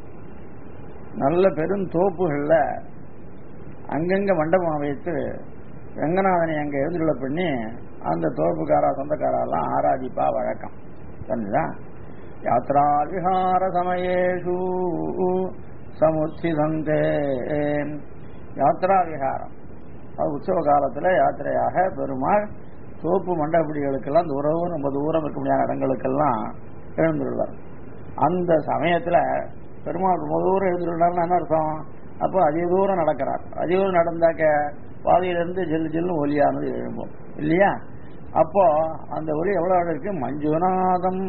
நல்ல பெரும் தோப்புகள்ல அங்கங்க மண்டபம் வைத்து ரங்கநாதனை அங்க எழுந்துள்ள பண்ணி அந்த தோப்புக்காரா சொந்தக்காரெல்லாம் ஆராதிப்பா வழக்கம் தெரிஞ்சுதா யாத்ரா விஹார சமயேஷு சமுச்சிதந்தே யாத்ரா விஹாரம் அது உற்சவ காலத்துல யாத்திரையாக பெருமாள் தோப்பு மண்டபடிகளுக்கெல்லாம் தூரம் ரொம்ப தூரம் இருக்க முடியாத இடங்களுக்கெல்லாம் எழுந்துள்ளார் அந்த சமயத்துல பெருமாள் ரொம்ப தூரம் எழுந்துள்ளார்னு என்ன அர்த்தம் அப்போ அதிக தூரம் நடக்கிறார் அதிக தூரம் நடந்தாக்க பாதையிலிருந்து ஜெல்லு ஜெல்லுன்னு ஒலியானது எழும்பும் இல்லையா அப்போ அந்த ஒலி எவ்வளவு இருக்கு மஞ்சுநாதம்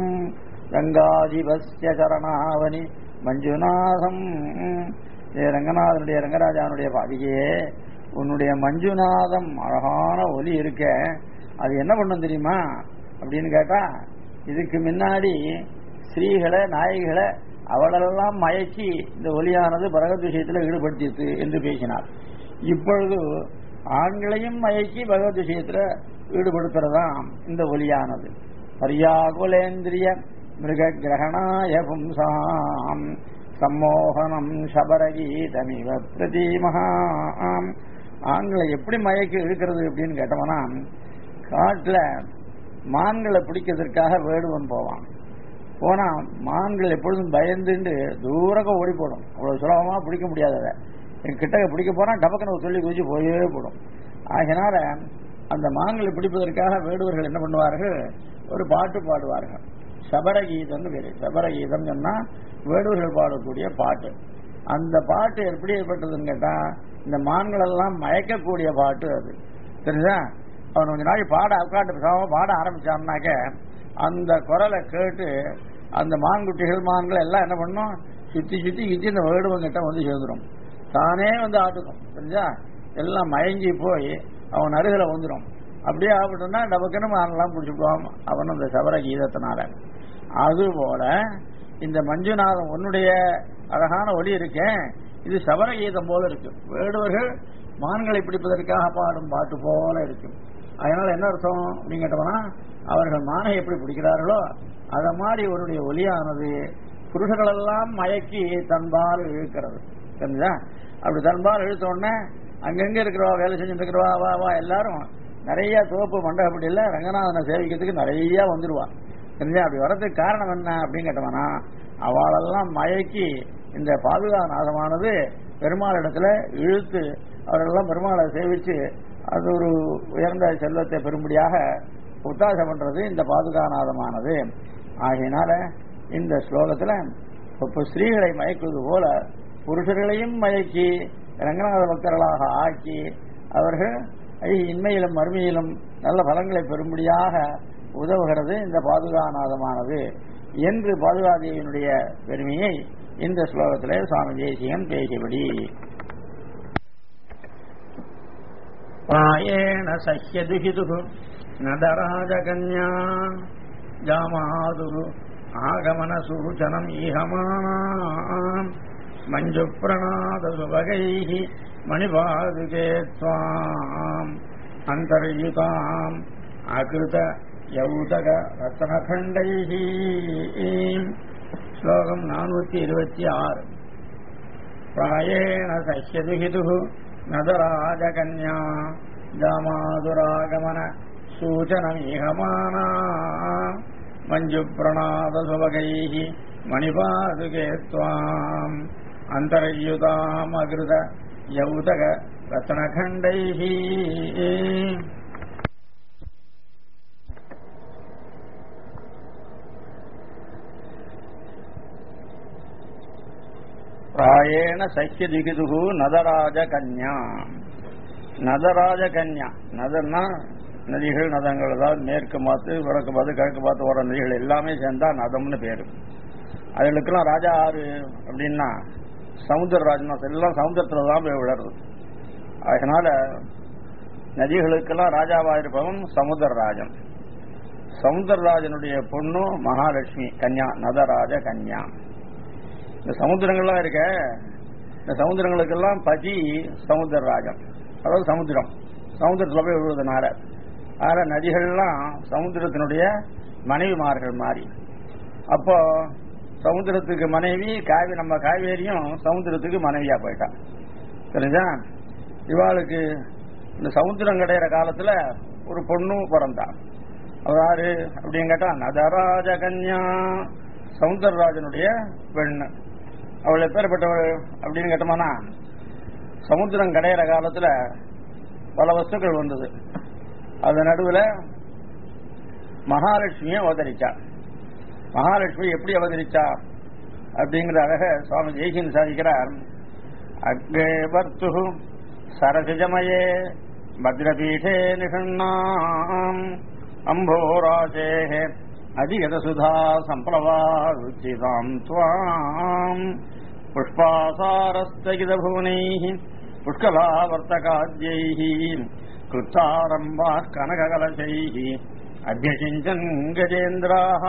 ரங்காதிபஸ்ய சரணாவனி மஞ்சுநாதம் ஏ ரங்கநாதனுடைய ரங்கராஜானுடைய பாதிகையே உன்னுடைய மஞ்சுநாதம் அழகான ஒலி இருக்க அது என்ன பண்ணும் தெரியுமா அப்படின்னு கேட்டா இதுக்கு முன்னாடி ஸ்ரீகளை நாயகிகளை அவளெல்லாம் மயக்கி இந்த ஒலியானது பகவத் விஷயத்தில் ஈடுபடுத்தியது என்று பேசினார் இப்பொழுது ஆண்களையும் மயக்கி பகவத் விஷயத்தில் ஈடுபடுத்துறதாம் இந்த ஒலியானது பரியாகுலேந்திரிய மிருக கிரகணாய பும்சாம் சம்மோகனம் சபரகீதமிவ பிரதீமஹா ஆண்களை எப்படி மயக்கி இழுக்கிறது அப்படின்னு கேட்டோம்னா காட்டுல மான்களை பிடிக்கிறதுக்காக வேடுவன் போவான் போனா மான்கள் எப்பொழுதும் பயந்துட்டு தூரக்க ஓடி போடும் அவ்வளவு சுலபமா பிடிக்க முடியாது அதை கிட்டக்க பிடிக்க போனா டபக்குன்னு சொல்லி குதிச்சு போயே போடும் ஆகினால அந்த மான்களை பிடிப்பதற்காக வேடுவர்கள் என்ன பண்ணுவார்கள் ஒரு பாட்டு பாடுவார்கள் சபரகீதம்னு பேரு சபரகீதம் சொன்னா வேடுவர்கள் பாடக்கூடிய பாட்டு அந்த பாட்டு எப்படி ஏற்பட்டதுன்னு கேட்டா இந்த மான்கள் எல்லாம் மயக்கக்கூடிய பாட்டு அது தெரியுதா அவன் கொஞ்ச நாளைக்கு பாட உட்காந்து பேசாம பாட ஆரம்பிச்சான்னாக்க அந்த குரலை கேட்டு அந்த மான்குட்டிகள் மான்கள் எல்லாம் என்ன பண்ணும் சுத்தி சுத்தி சுத்தி இந்த வேடுவங்கிட்ட வந்து சேர்ந்துடும் தானே வந்து ஆட்டுக்கும் தெரிஞ்சா எல்லாம் மயங்கி போய் அவன் அருகில வந்துடும் அப்படியே ஆகட்டும்னா டபக்குன்னு மானெல்லாம் பிடிச்சிடுவான் அவன் அந்த சபர கீதத்தினால அதுபோல இந்த மஞ்சுநாதம் உன்னுடைய அழகான ஒளி இருக்கேன் இது சபர கீதம் போல இருக்கு வேடுவர்கள் மான்களை பிடிப்பதற்காக பாடும் பாட்டு போல இருக்கு அதனால என்ன அர்த்தம் அப்படின்னு கேட்டோம்னா அவர்கள் மானை எப்படி பிடிக்கிறார்களோ அத மாதிரி அவருடைய ஒலியானது புருஷர்களெல்லாம் மயக்கி தன்பால் இழுக்கிறது தெரிஞ்சா அப்படி தன்பால் இழுத்த உடனே அங்கங்க இருக்கிறவா வேலை செஞ்சுட்டு இருக்கிறவா வா வா எல்லாரும் நிறைய தோப்பு மண்டபப்படியில் ரங்கநாதனை சேவிக்கிறதுக்கு நிறைய வந்துருவா தெரிஞ்சா அப்படி வர்றதுக்கு காரணம் என்ன அப்படின்னு கேட்டோம்னா அவளெல்லாம் மயக்கி இந்த பாதுகா நாதமானது பெருமாள் இடத்துல இழுத்து அவரெல்லாம் பெருமாளை சேவிச்சு அது ஒரு உயர்ந்த செல்வத்தை பெறும்படியாக உத்தாசம் பண்றது இந்த பாதுகாநாதமானது ஆகையினால இந்த ஸ்லோகத்துல இப்ப ஸ்திரீகளை மயக்குவது போல புருஷர்களையும் மயக்கி ரங்கநாத பக்தர்களாக ஆக்கி அவர்கள் இன்மையிலும் மறுமையிலும் நல்ல பலன்களை பெறும்படியாக உதவுகிறது இந்த பாதுகாநாதமானது என்று பாதுகாதேவியினுடைய பெருமையை இந்த ஸ்லோகத்திலே சுவாமி தேசியன் பேசியபடி प्रायेण सह्यदुहितुः नदराजकन्या ஜாமாதுரு ஆகமன சூச்சனம் ஈகமானாம் மஞ்சு பிரணாத சுபகைः மணிபாதுகே त्वाम् அந்தர்யுதாம் அகிருத யௌதக ரத்னகண்டைः ஸ்லோகம் நானூத்தி இருபத்தி ஆறு प्रायेण सह्यदुहितुः नदराजकन्या दामादुरागमन सूचनमीहमाना मञ्जुप्रणादसुभगैः मणिपादुके त्वाम् अन्तर्युतामकृत यौतक रत्नखण्डैः பிராயேண சக்கிய திகிதுகு நதராஜ கன்யா நதராஜ கன்யா நதர்னா நதிகள் நதங்கள் அதாவது மேற்கு பார்த்து வடக்கு பார்த்து கிழக்கு பார்த்து வர நதிகள் எல்லாமே சேர்ந்தா நதம்னு பேரு அதுகளுக்கெல்லாம் ராஜா ஆறு அப்படின்னா சமுத்திரராஜன் எல்லாம் சமுத்திரத்துல தான் போய் விழறது அதனால நதிகளுக்கெல்லாம் ராஜாவா இருப்பவன் சமுத்திரராஜன் சமுத்திரராஜனுடைய பொண்ணு மகாலட்சுமி கன்யா நதராஜ கன்யா இந்த சமுத்திரங்கள்லாம் இருக்க இந்த சமுத்திரங்களுக்கெல்லாம் பதி சமுத்திரராஜன் அதாவது சமுத்திரம் சமுத்திரத்தில் போய் விழுவதனால அதனால நதிகள்லாம் சமுத்திரத்தினுடைய மனைவிமார்கள் மாறி அப்போ சமுத்திரத்துக்கு மனைவி காவி நம்ம காவேரியும் சமுத்திரத்துக்கு மனைவியா போயிட்டா தெரிஞ்சா இவாளுக்கு இந்த சமுத்திரம் கிடையிற காலத்துல ஒரு பொண்ணு பிறந்தா அவ யாரு அப்படின்னு கேட்டா நதராஜ கன்யா சமுத்திரராஜனுடைய பெண்ணு அவள் எப்பேற்பட்டவள் அப்படின்னு கேட்டோம்னா சமுத்திரம் கடையிற காலத்துல பல வஸ்துக்கள் வந்தது அது நடுவுல மகாலட்சுமியை அவதரிச்சா மகாலட்சுமி எப்படி அவதரிச்சா அப்படிங்கிற அழக சுவாமி ஜெய்சின் சாதிக்கிறார் அக்ரே வர்த்து சரசிஜமயே பத்ரபீഠே நிஷண்ணாம் அம்போராஜே அதிகத சுதா சம்பிளவா ருச்சிதாம் துவாம் புஷ்பாசாரஸ்தகித புவனைः புஷ்கலாவர்த்தகாத்யைः கிருத்தாரம்பா கனககலசைः அபியசிஞ்சன் கஜேந்திராः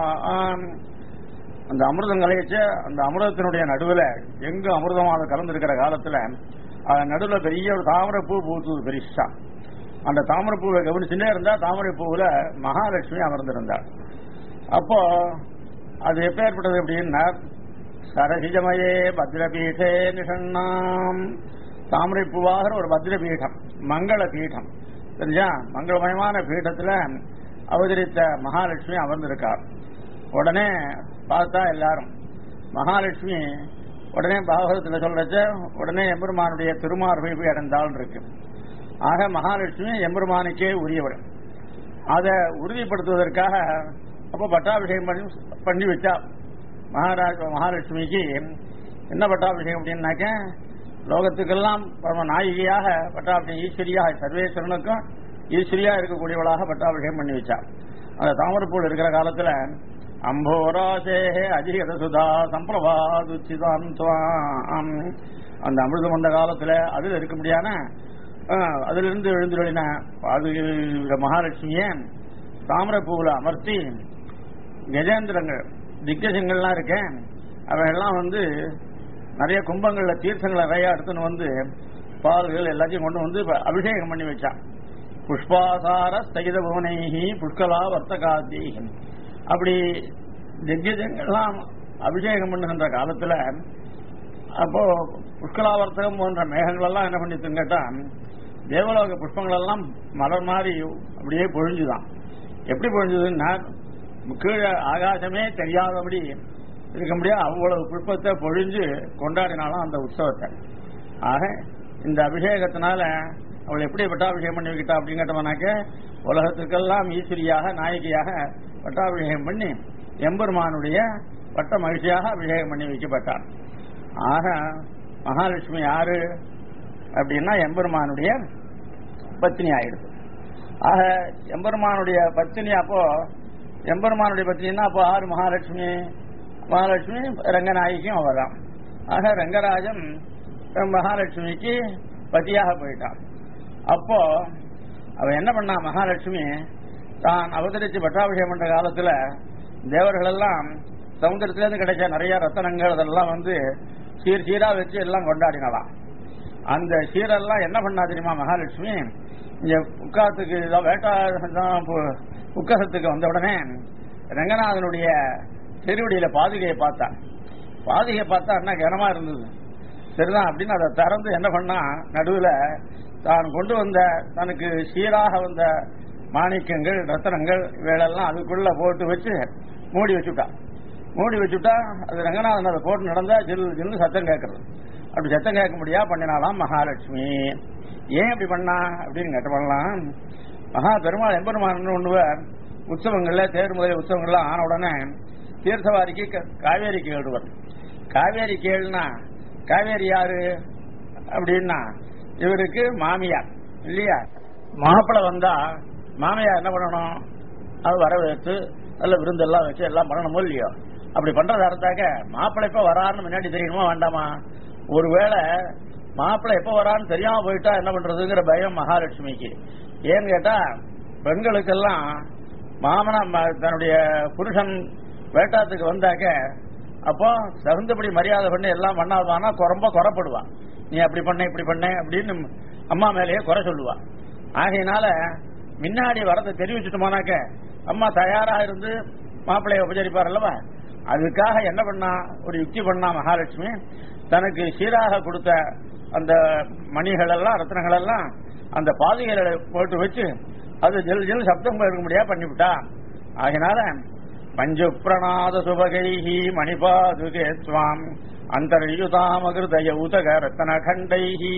அந்த அமிர்தம் கலையச்ச அந்த அமிர்தத்தினுடைய நடுவுல எங்க அமிர்தம் அதை கலந்துருக்கிற காலத்துல அது நடுவுல பெரிய ஒரு தாமரை பூ பூத்துது பெருசா அந்த தாமரை பூவை கவனிச்சுட்டே இருந்தா தாமரை பூவுல மகாலட்சுமி அமர்ந்திருந்தாள் அப்போ அது எப்பேற்பட்டது அப்படின்னா சரசிஜமயே பத்ரபீഠே நிஷண்ணாம் தாமரை பூவாகிற ஒரு பத்ரபீடம் மங்கள பீடம் தெரிஞ்சா மங்களமயமான பீடத்துல அவதரித்த மகாலட்சுமி அமர்ந்திருக்கார் உடனே பார்த்தா எல்லாரும் மகாலட்சுமி உடனே பாகவதத்தில் சொல்றச்ச உடனே எம்பெருமானுடைய திருமார்பை போய் அடைந்தாள் இருக்கு ஆக மகாலட்சுமி எம்பெருமானுக்கே உரியவள் அதை உறுதிப்படுத்துவதற்காக அப்போ பட்டாபிஷேகம் பண்ணி பண்ணி வச்சா மகாராஜ் மகாலட்சுமிக்கு என்ன பட்டாபிஷேகம் அப்படின்னாக்க லோகத்துக்கெல்லாம் பரம நாயகியாக பட்டாபிஷேகம் ஈஸ்வரியாக சர்வேஸ்வரனுக்கும் ஈஸ்வரியா இருக்கக்கூடியவளாக பட்டாபிஷேகம் பண்ணி வச்சா அந்த தாமரப்பூல் இருக்கிற காலத்துல அம்போராசேஹே அதிகத சுதா சம்பிரவாதுச்சிதான் துவாம் அந்த அமிர்தம் வந்த காலத்துல அதுல இருக்க முடியாத அதுல இருந்து எழுந்துருளின அது மகாலட்சுமிய தாமரப்பூவில் அமர்த்தி கஜேந்திரங்கள் திக்கஜங்கள்லாம் இருக்கேன் அவையெல்லாம் வந்து நிறைய கும்பங்கள்ல தீர்த்தங்களை நிறைய எடுத்துன்னு வந்து பால்கள் எல்லாத்தையும் கொண்டு வந்து அபிஷேகம் பண்ணி வச்சான் புஷ்பாசார ஸ்தகித புவனைகி புஷ்கலா வர்த்தகாதி அப்படி திக்கஜங்கள்லாம் அபிஷேகம் பண்ணுகின்ற காலத்துல அப்போ புஷ்கலாவர்த்தகம் போன்ற மேகங்கள் எல்லாம் என்ன பண்ணிட்டுன்னு கேட்டா தேவலோக புஷ்பங்கள் எல்லாம் மலர் மாதிரி அப்படியே பொழிஞ்சுதான் எப்படி பொழிஞ்சதுன்னா கீழே ஆகாசமே தெரியாதபடி இருக்க முடியாது அவ்வளவு புஷ்பத்தை பொழிஞ்சு கொண்டாடினாலும் அந்த உற்சவத்தை ஆக இந்த அபிஷேகத்தினால அவள் எப்படி பட்டாபிஷேகம் பண்ணி வைக்கிட்டா அப்படின்னு கேட்டோம்னாக்க உலகத்துக்கெல்லாம் ஈஸ்வரியாக நாயகியாக பட்டாபிஷேகம் பண்ணி எம்பெருமானுடைய பட்ட மகிழ்ச்சியாக அபிஷேகம் பண்ணி வைக்கப்பட்டார் ஆக மகாலட்சுமி யாரு அப்படின்னா எம்பெருமானுடைய பத்தினி ஆயிடுது ஆக எம்பெருமானுடைய பத்தினி அப்போ எம்பெருமானுடைய பத்தினா அப்போ ஆறு மகாலட்சுமி மகாலட்சுமி ரங்கநாயகிக்கும் அவர்தான் ஆக ரங்கராஜன் மகாலட்சுமிக்கு பத்தியாக போயிட்டான் அப்போ அவ என்ன பண்ணா மகாலட்சுமி தான் அவதரித்து பட்டாபிஷேகம் பண்ற காலத்துல தேவர்கள் எல்லாம் சமுத்திரத்திலிருந்து கிடைச்ச நிறைய ரத்தனங்கள் அதெல்லாம் வந்து சீர் சீரா வச்சு எல்லாம் கொண்டாடினலாம் அந்த சீரெல்லாம் என்ன பண்ணா தெரியுமா மகாலட்சுமி இங்க உட்காத்துக்கு வேட்டா உக்கசத்துக்கு வந்த உடனே ரங்கநாதனுடைய திருவடியில பாதுகையை பார்த்தா பாதுகையை பார்த்தா என்ன கனமா இருந்தது சரிதான் அப்படின்னு அதை திறந்து என்ன பண்ணா நடுவுல தான் கொண்டு வந்த தனக்கு சீராக வந்த மாணிக்கங்கள் ரத்தனங்கள் இவைகளெல்லாம் அதுக்குள்ள போட்டு வச்சு மூடி வச்சுட்டா மூடி வச்சுட்டா அது ரங்கநாதன் அதை போட்டு நடந்தா ஜில் ஜில்னு சத்தம் கேட்கறது அப்படி சத்தம் கேட்க முடியா பண்ணினாலாம் மகாலட்சுமி ஏன் அப்படி பண்ணா அப்படின்னு கேட்ட பண்ணலாம் மகா பெருமாள் எம்பெருமான் ஒண்ணுவர் உற்சவங்கள்ல தேர் முதலிய உற்சவங்கள்லாம் ஆன உடனே தீர்த்தவாரிக்கு க- காவேரிக்கு எழுதுவர் காவேரி கேள்னா காவேரி யாரு அப்படின்னா இவருக்கு மாமியார் இல்லையா மாப்பிள்ளை வந்தா மாமியார் என்ன பண்ணணும் அது வரவேற்று நல்ல விருந்தெல்லாம் வச்சு எல்லாம் பண்ணணுமோ இல்லையோ அப்படி பண்றதா இருந்தாக்க மாப்பிள்ளை எப்ப வரான்னு முன்னாடி தெரியணுமா வேண்டாமா ஒருவேளை மாப்பிள்ளை எப்ப வரான்னு தெரியாம போயிட்டா என்ன பண்றதுங்கிற பயம் மகாலட்சுமிக்கு ஏன்னு கேட்டா பெண்களுக்கெல்லாம் மாமனா ம- தன்னுடைய புருஷன் வேட்டாத்துக்கு வந்தாக்க அப்போ தகுந்தபடி மரியாதை பண்ணி எல்லாம் பண்ணாதானா ரொம்ப குறப்படுவான் நீ அப்படி பண்ண இப்படி பண்ண அப்படின்னு அம்மா மேலேயே குறை சொல்லுவா ஆகையினால முன்னாடி வரதை தெரிவிச்சுட்டோமானாக்க அம்மா தயாரா இருந்து மாப்பிள்ளைய உபச்சரிப்பார் அல்லவா அதுக்காக என்ன பண்ணா ஒரு யுக்தி பண்ணா மகாலட்சுமி தனக்கு சீராக கொடுத்த அந்த மணிகள் எல்லாம் ரத்னங்கள் எல்லாம் அந்த பாதைகளை போட்டு வச்சு அது ஜெல் ஜெல் சப்தம் இருக்க முடியாது பண்ணிவிட்டா ஆகினால பஞ்சு பிரணாத சுபகைஹி மணிபாதுகே ஸ்வாம் அந்தர்யுதாமகிருத யௌதக ரத்தன கண்டைஹி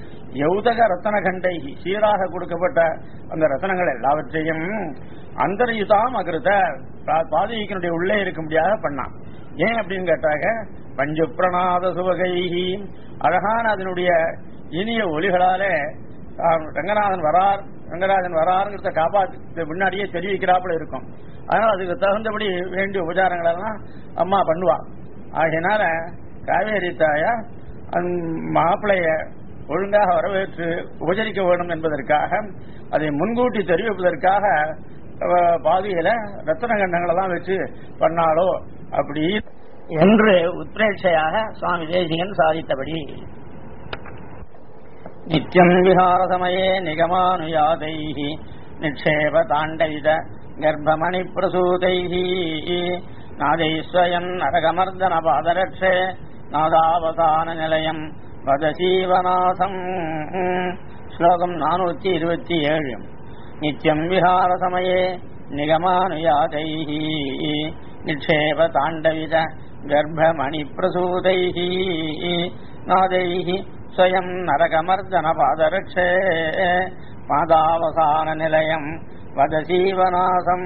யௌதக ரத்தன கண்டைஹி சீராக கொடுக்கப்பட்ட அந்த ரத்தனங்கள் எல்லாவற்றையும் அந்தர்யுதாம் அகிருத பாதிகனுடைய உள்ளே இருக்க முடியாத பண்ணான் ஏன் அப்படின்னு கேட்டாங்க பஞ்சு பிரணாத சுபகைஹி அழகான அதனுடைய இனிய ஒலிகளாலே ஆம், ரங்கநாதன் வரார் ரங்கராஜன் வராருங்கிறத காப்பாத்து முன்னாடியே தெரிவிக்கிறாப்புல இருக்கும் அதனால அதுக்கு தகுந்தபடி வேண்டிய உபச்சாரங்கள் எல்லாம் அம்மா பண்ணுவா ஆகையினால காவேரி தாயா மாப்பிளைய ஒழுங்காக வரவேற்று உபச்சரிக்க வேண்டும் என்பதற்காக அதை முன்கூட்டி தெரிவிப்பதற்காக அவ பாதியில ரத்தன கண்டங்களை தான் வச்சு பண்ணாலோ அப்படி என்று உத்ரேட்சையாக சுவாமி தேசிகன் சாதித்தபடி நித்யம் விஹாரசமயே நிகமானுயாதைः நிக்ஷேப தாண்டவித கர்ப்பமணி பிரசூதைः நாதைஸ்வயன் நரகமர்தன பாதரட்சே நாதாவதான நிலையம் வதசீவநாசம் ஸ்லோகம் நானூத்தி இருபத்தி ஏழு நித்யம் விஹாரசமயே நிகமானுயாதைः நிக்ஷேப தாண்டவித கர்ப்பமணி பிரசூதைः நாதைः ஸ்வயம் நரகமர்தன பாதரட்சே மாதாவசான நிலையம் வதசீவநாசம்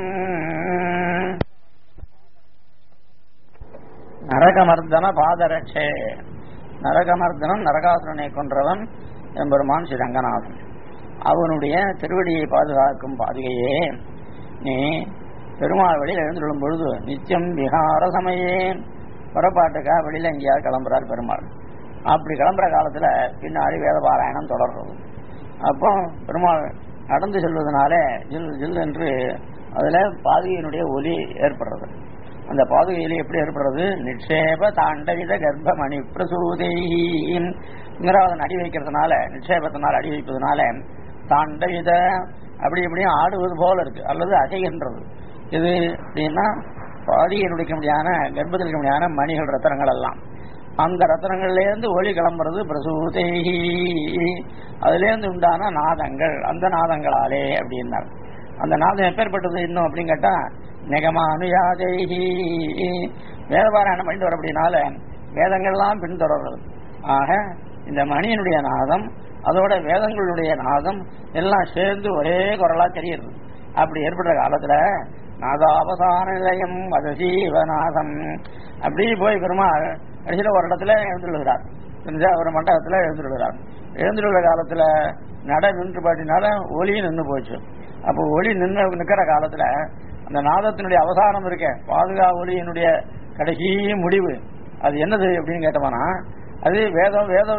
நரகமர்தன பாதரட்சே நரகமர்தனம் நரகாசுரனை கொன்றவன் எம்பெருமான் ஸ்ரீ ரங்கநாதன் அவனுடைய திருவடியை பாதுகாக்கும் பாதுகையே நீ பெருமாள் வெளியில் எழுந்துள்ளும் பொழுது நித்தியம் விஹார சமயே புறப்பாட்டுக்காக வெளியில எங்கேயாவது கிளம்புறார் பெருமாள் அப்படி கிளம்புற காலத்துல பின்னாடி வேத பாராயணம் தொடர்றது அப்போ பெருமாள் நடந்து செல்வதனால ஜில் ஜில் என்று அதுல பாதுகையினுடைய ஒலி ஏற்படுறது அந்த பாதுகையில எப்படி ஏற்படுறது நிக்ஷேப தாண்டவித கர்ப்பமணி பிரசூதைங்கிற அதன் அடி வைக்கிறதுனால நிக்ஷேபத்தினால் அடி வைப்பதனால தாண்டவித அப்படி இப்படியும் ஆடுவது போல இருக்கு அல்லது அசைகின்றது இது அப்படின்னா பாதியில் இருக்க முடியாத கர்ப்பத்தில் இருக்க முடியாத மணிகள் ரத்தனங்கள் எல்லாம் அந்த ரத்தனங்கள்ல இருந்து ஒளி கிளம்புறது பிரசூதை அதுல இருந்து உண்டான நாதங்கள் அந்த நாதங்களாலே அப்படின்னார் அந்த நாதம் எப்பேற்பட்டது இன்னும் அப்படின்னு கேட்டா நிகமானுயாதைஹி வேதபாராயணம் பண்ணிட்டு வர அப்படின்னால வேதங்கள்லாம் பின்தொடர்றது ஆக இந்த மணியினுடைய நாதம் அதோட வேதங்களுடைய நாதம் எல்லாம் சேர்ந்து ஒரே குரலா தெரியுது அப்படி ஏற்படுற காலத்துல நாதாவசான நிலையம் வதசீவநாதம் அப்படி போய் பெருமாள் கடைசியில ஒரு இடத்துல எழுந்துள்ளார் தெரிஞ்சா ஒரு மண்டபத்துல எழுந்துள்ளார் எழுந்துள்ள காலத்துல நட நின்று பாட்டினால ஒளி நின்று போச்சு அப்போ ஒளி நின்று நிக்கிற காலத்துல அந்த நாதத்தினுடைய அவசானம் இருக்க பாதுகா ஒளியினுடைய கடைசி முடிவு அது என்னது அப்படின்னு கேட்டோம்னா அது வேதம் வேத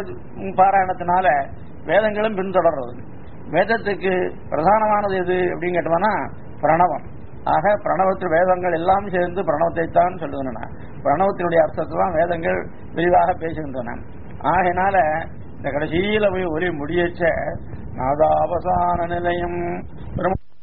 பாராயணத்தினால வேதங்களும் பின்தொடர்றது வேதத்துக்கு பிரதானமானது எது அப்படின்னு கேட்டோம்னா பிரணவம் ஆக பிரணவத்தில் வேதங்கள் எல்லாம் சேர்ந்து பிரணவத்தை தான் சொல்லுகின்றன பிரணவத்தினுடைய அர்த்தத்தை தான் வேதங்கள் விரிவாக பேசுகின்றன ஆகையினால இந்த கடைசியில போய் ஒலி முடியச்ச நாதாவசான நிலையம் பிரம்ம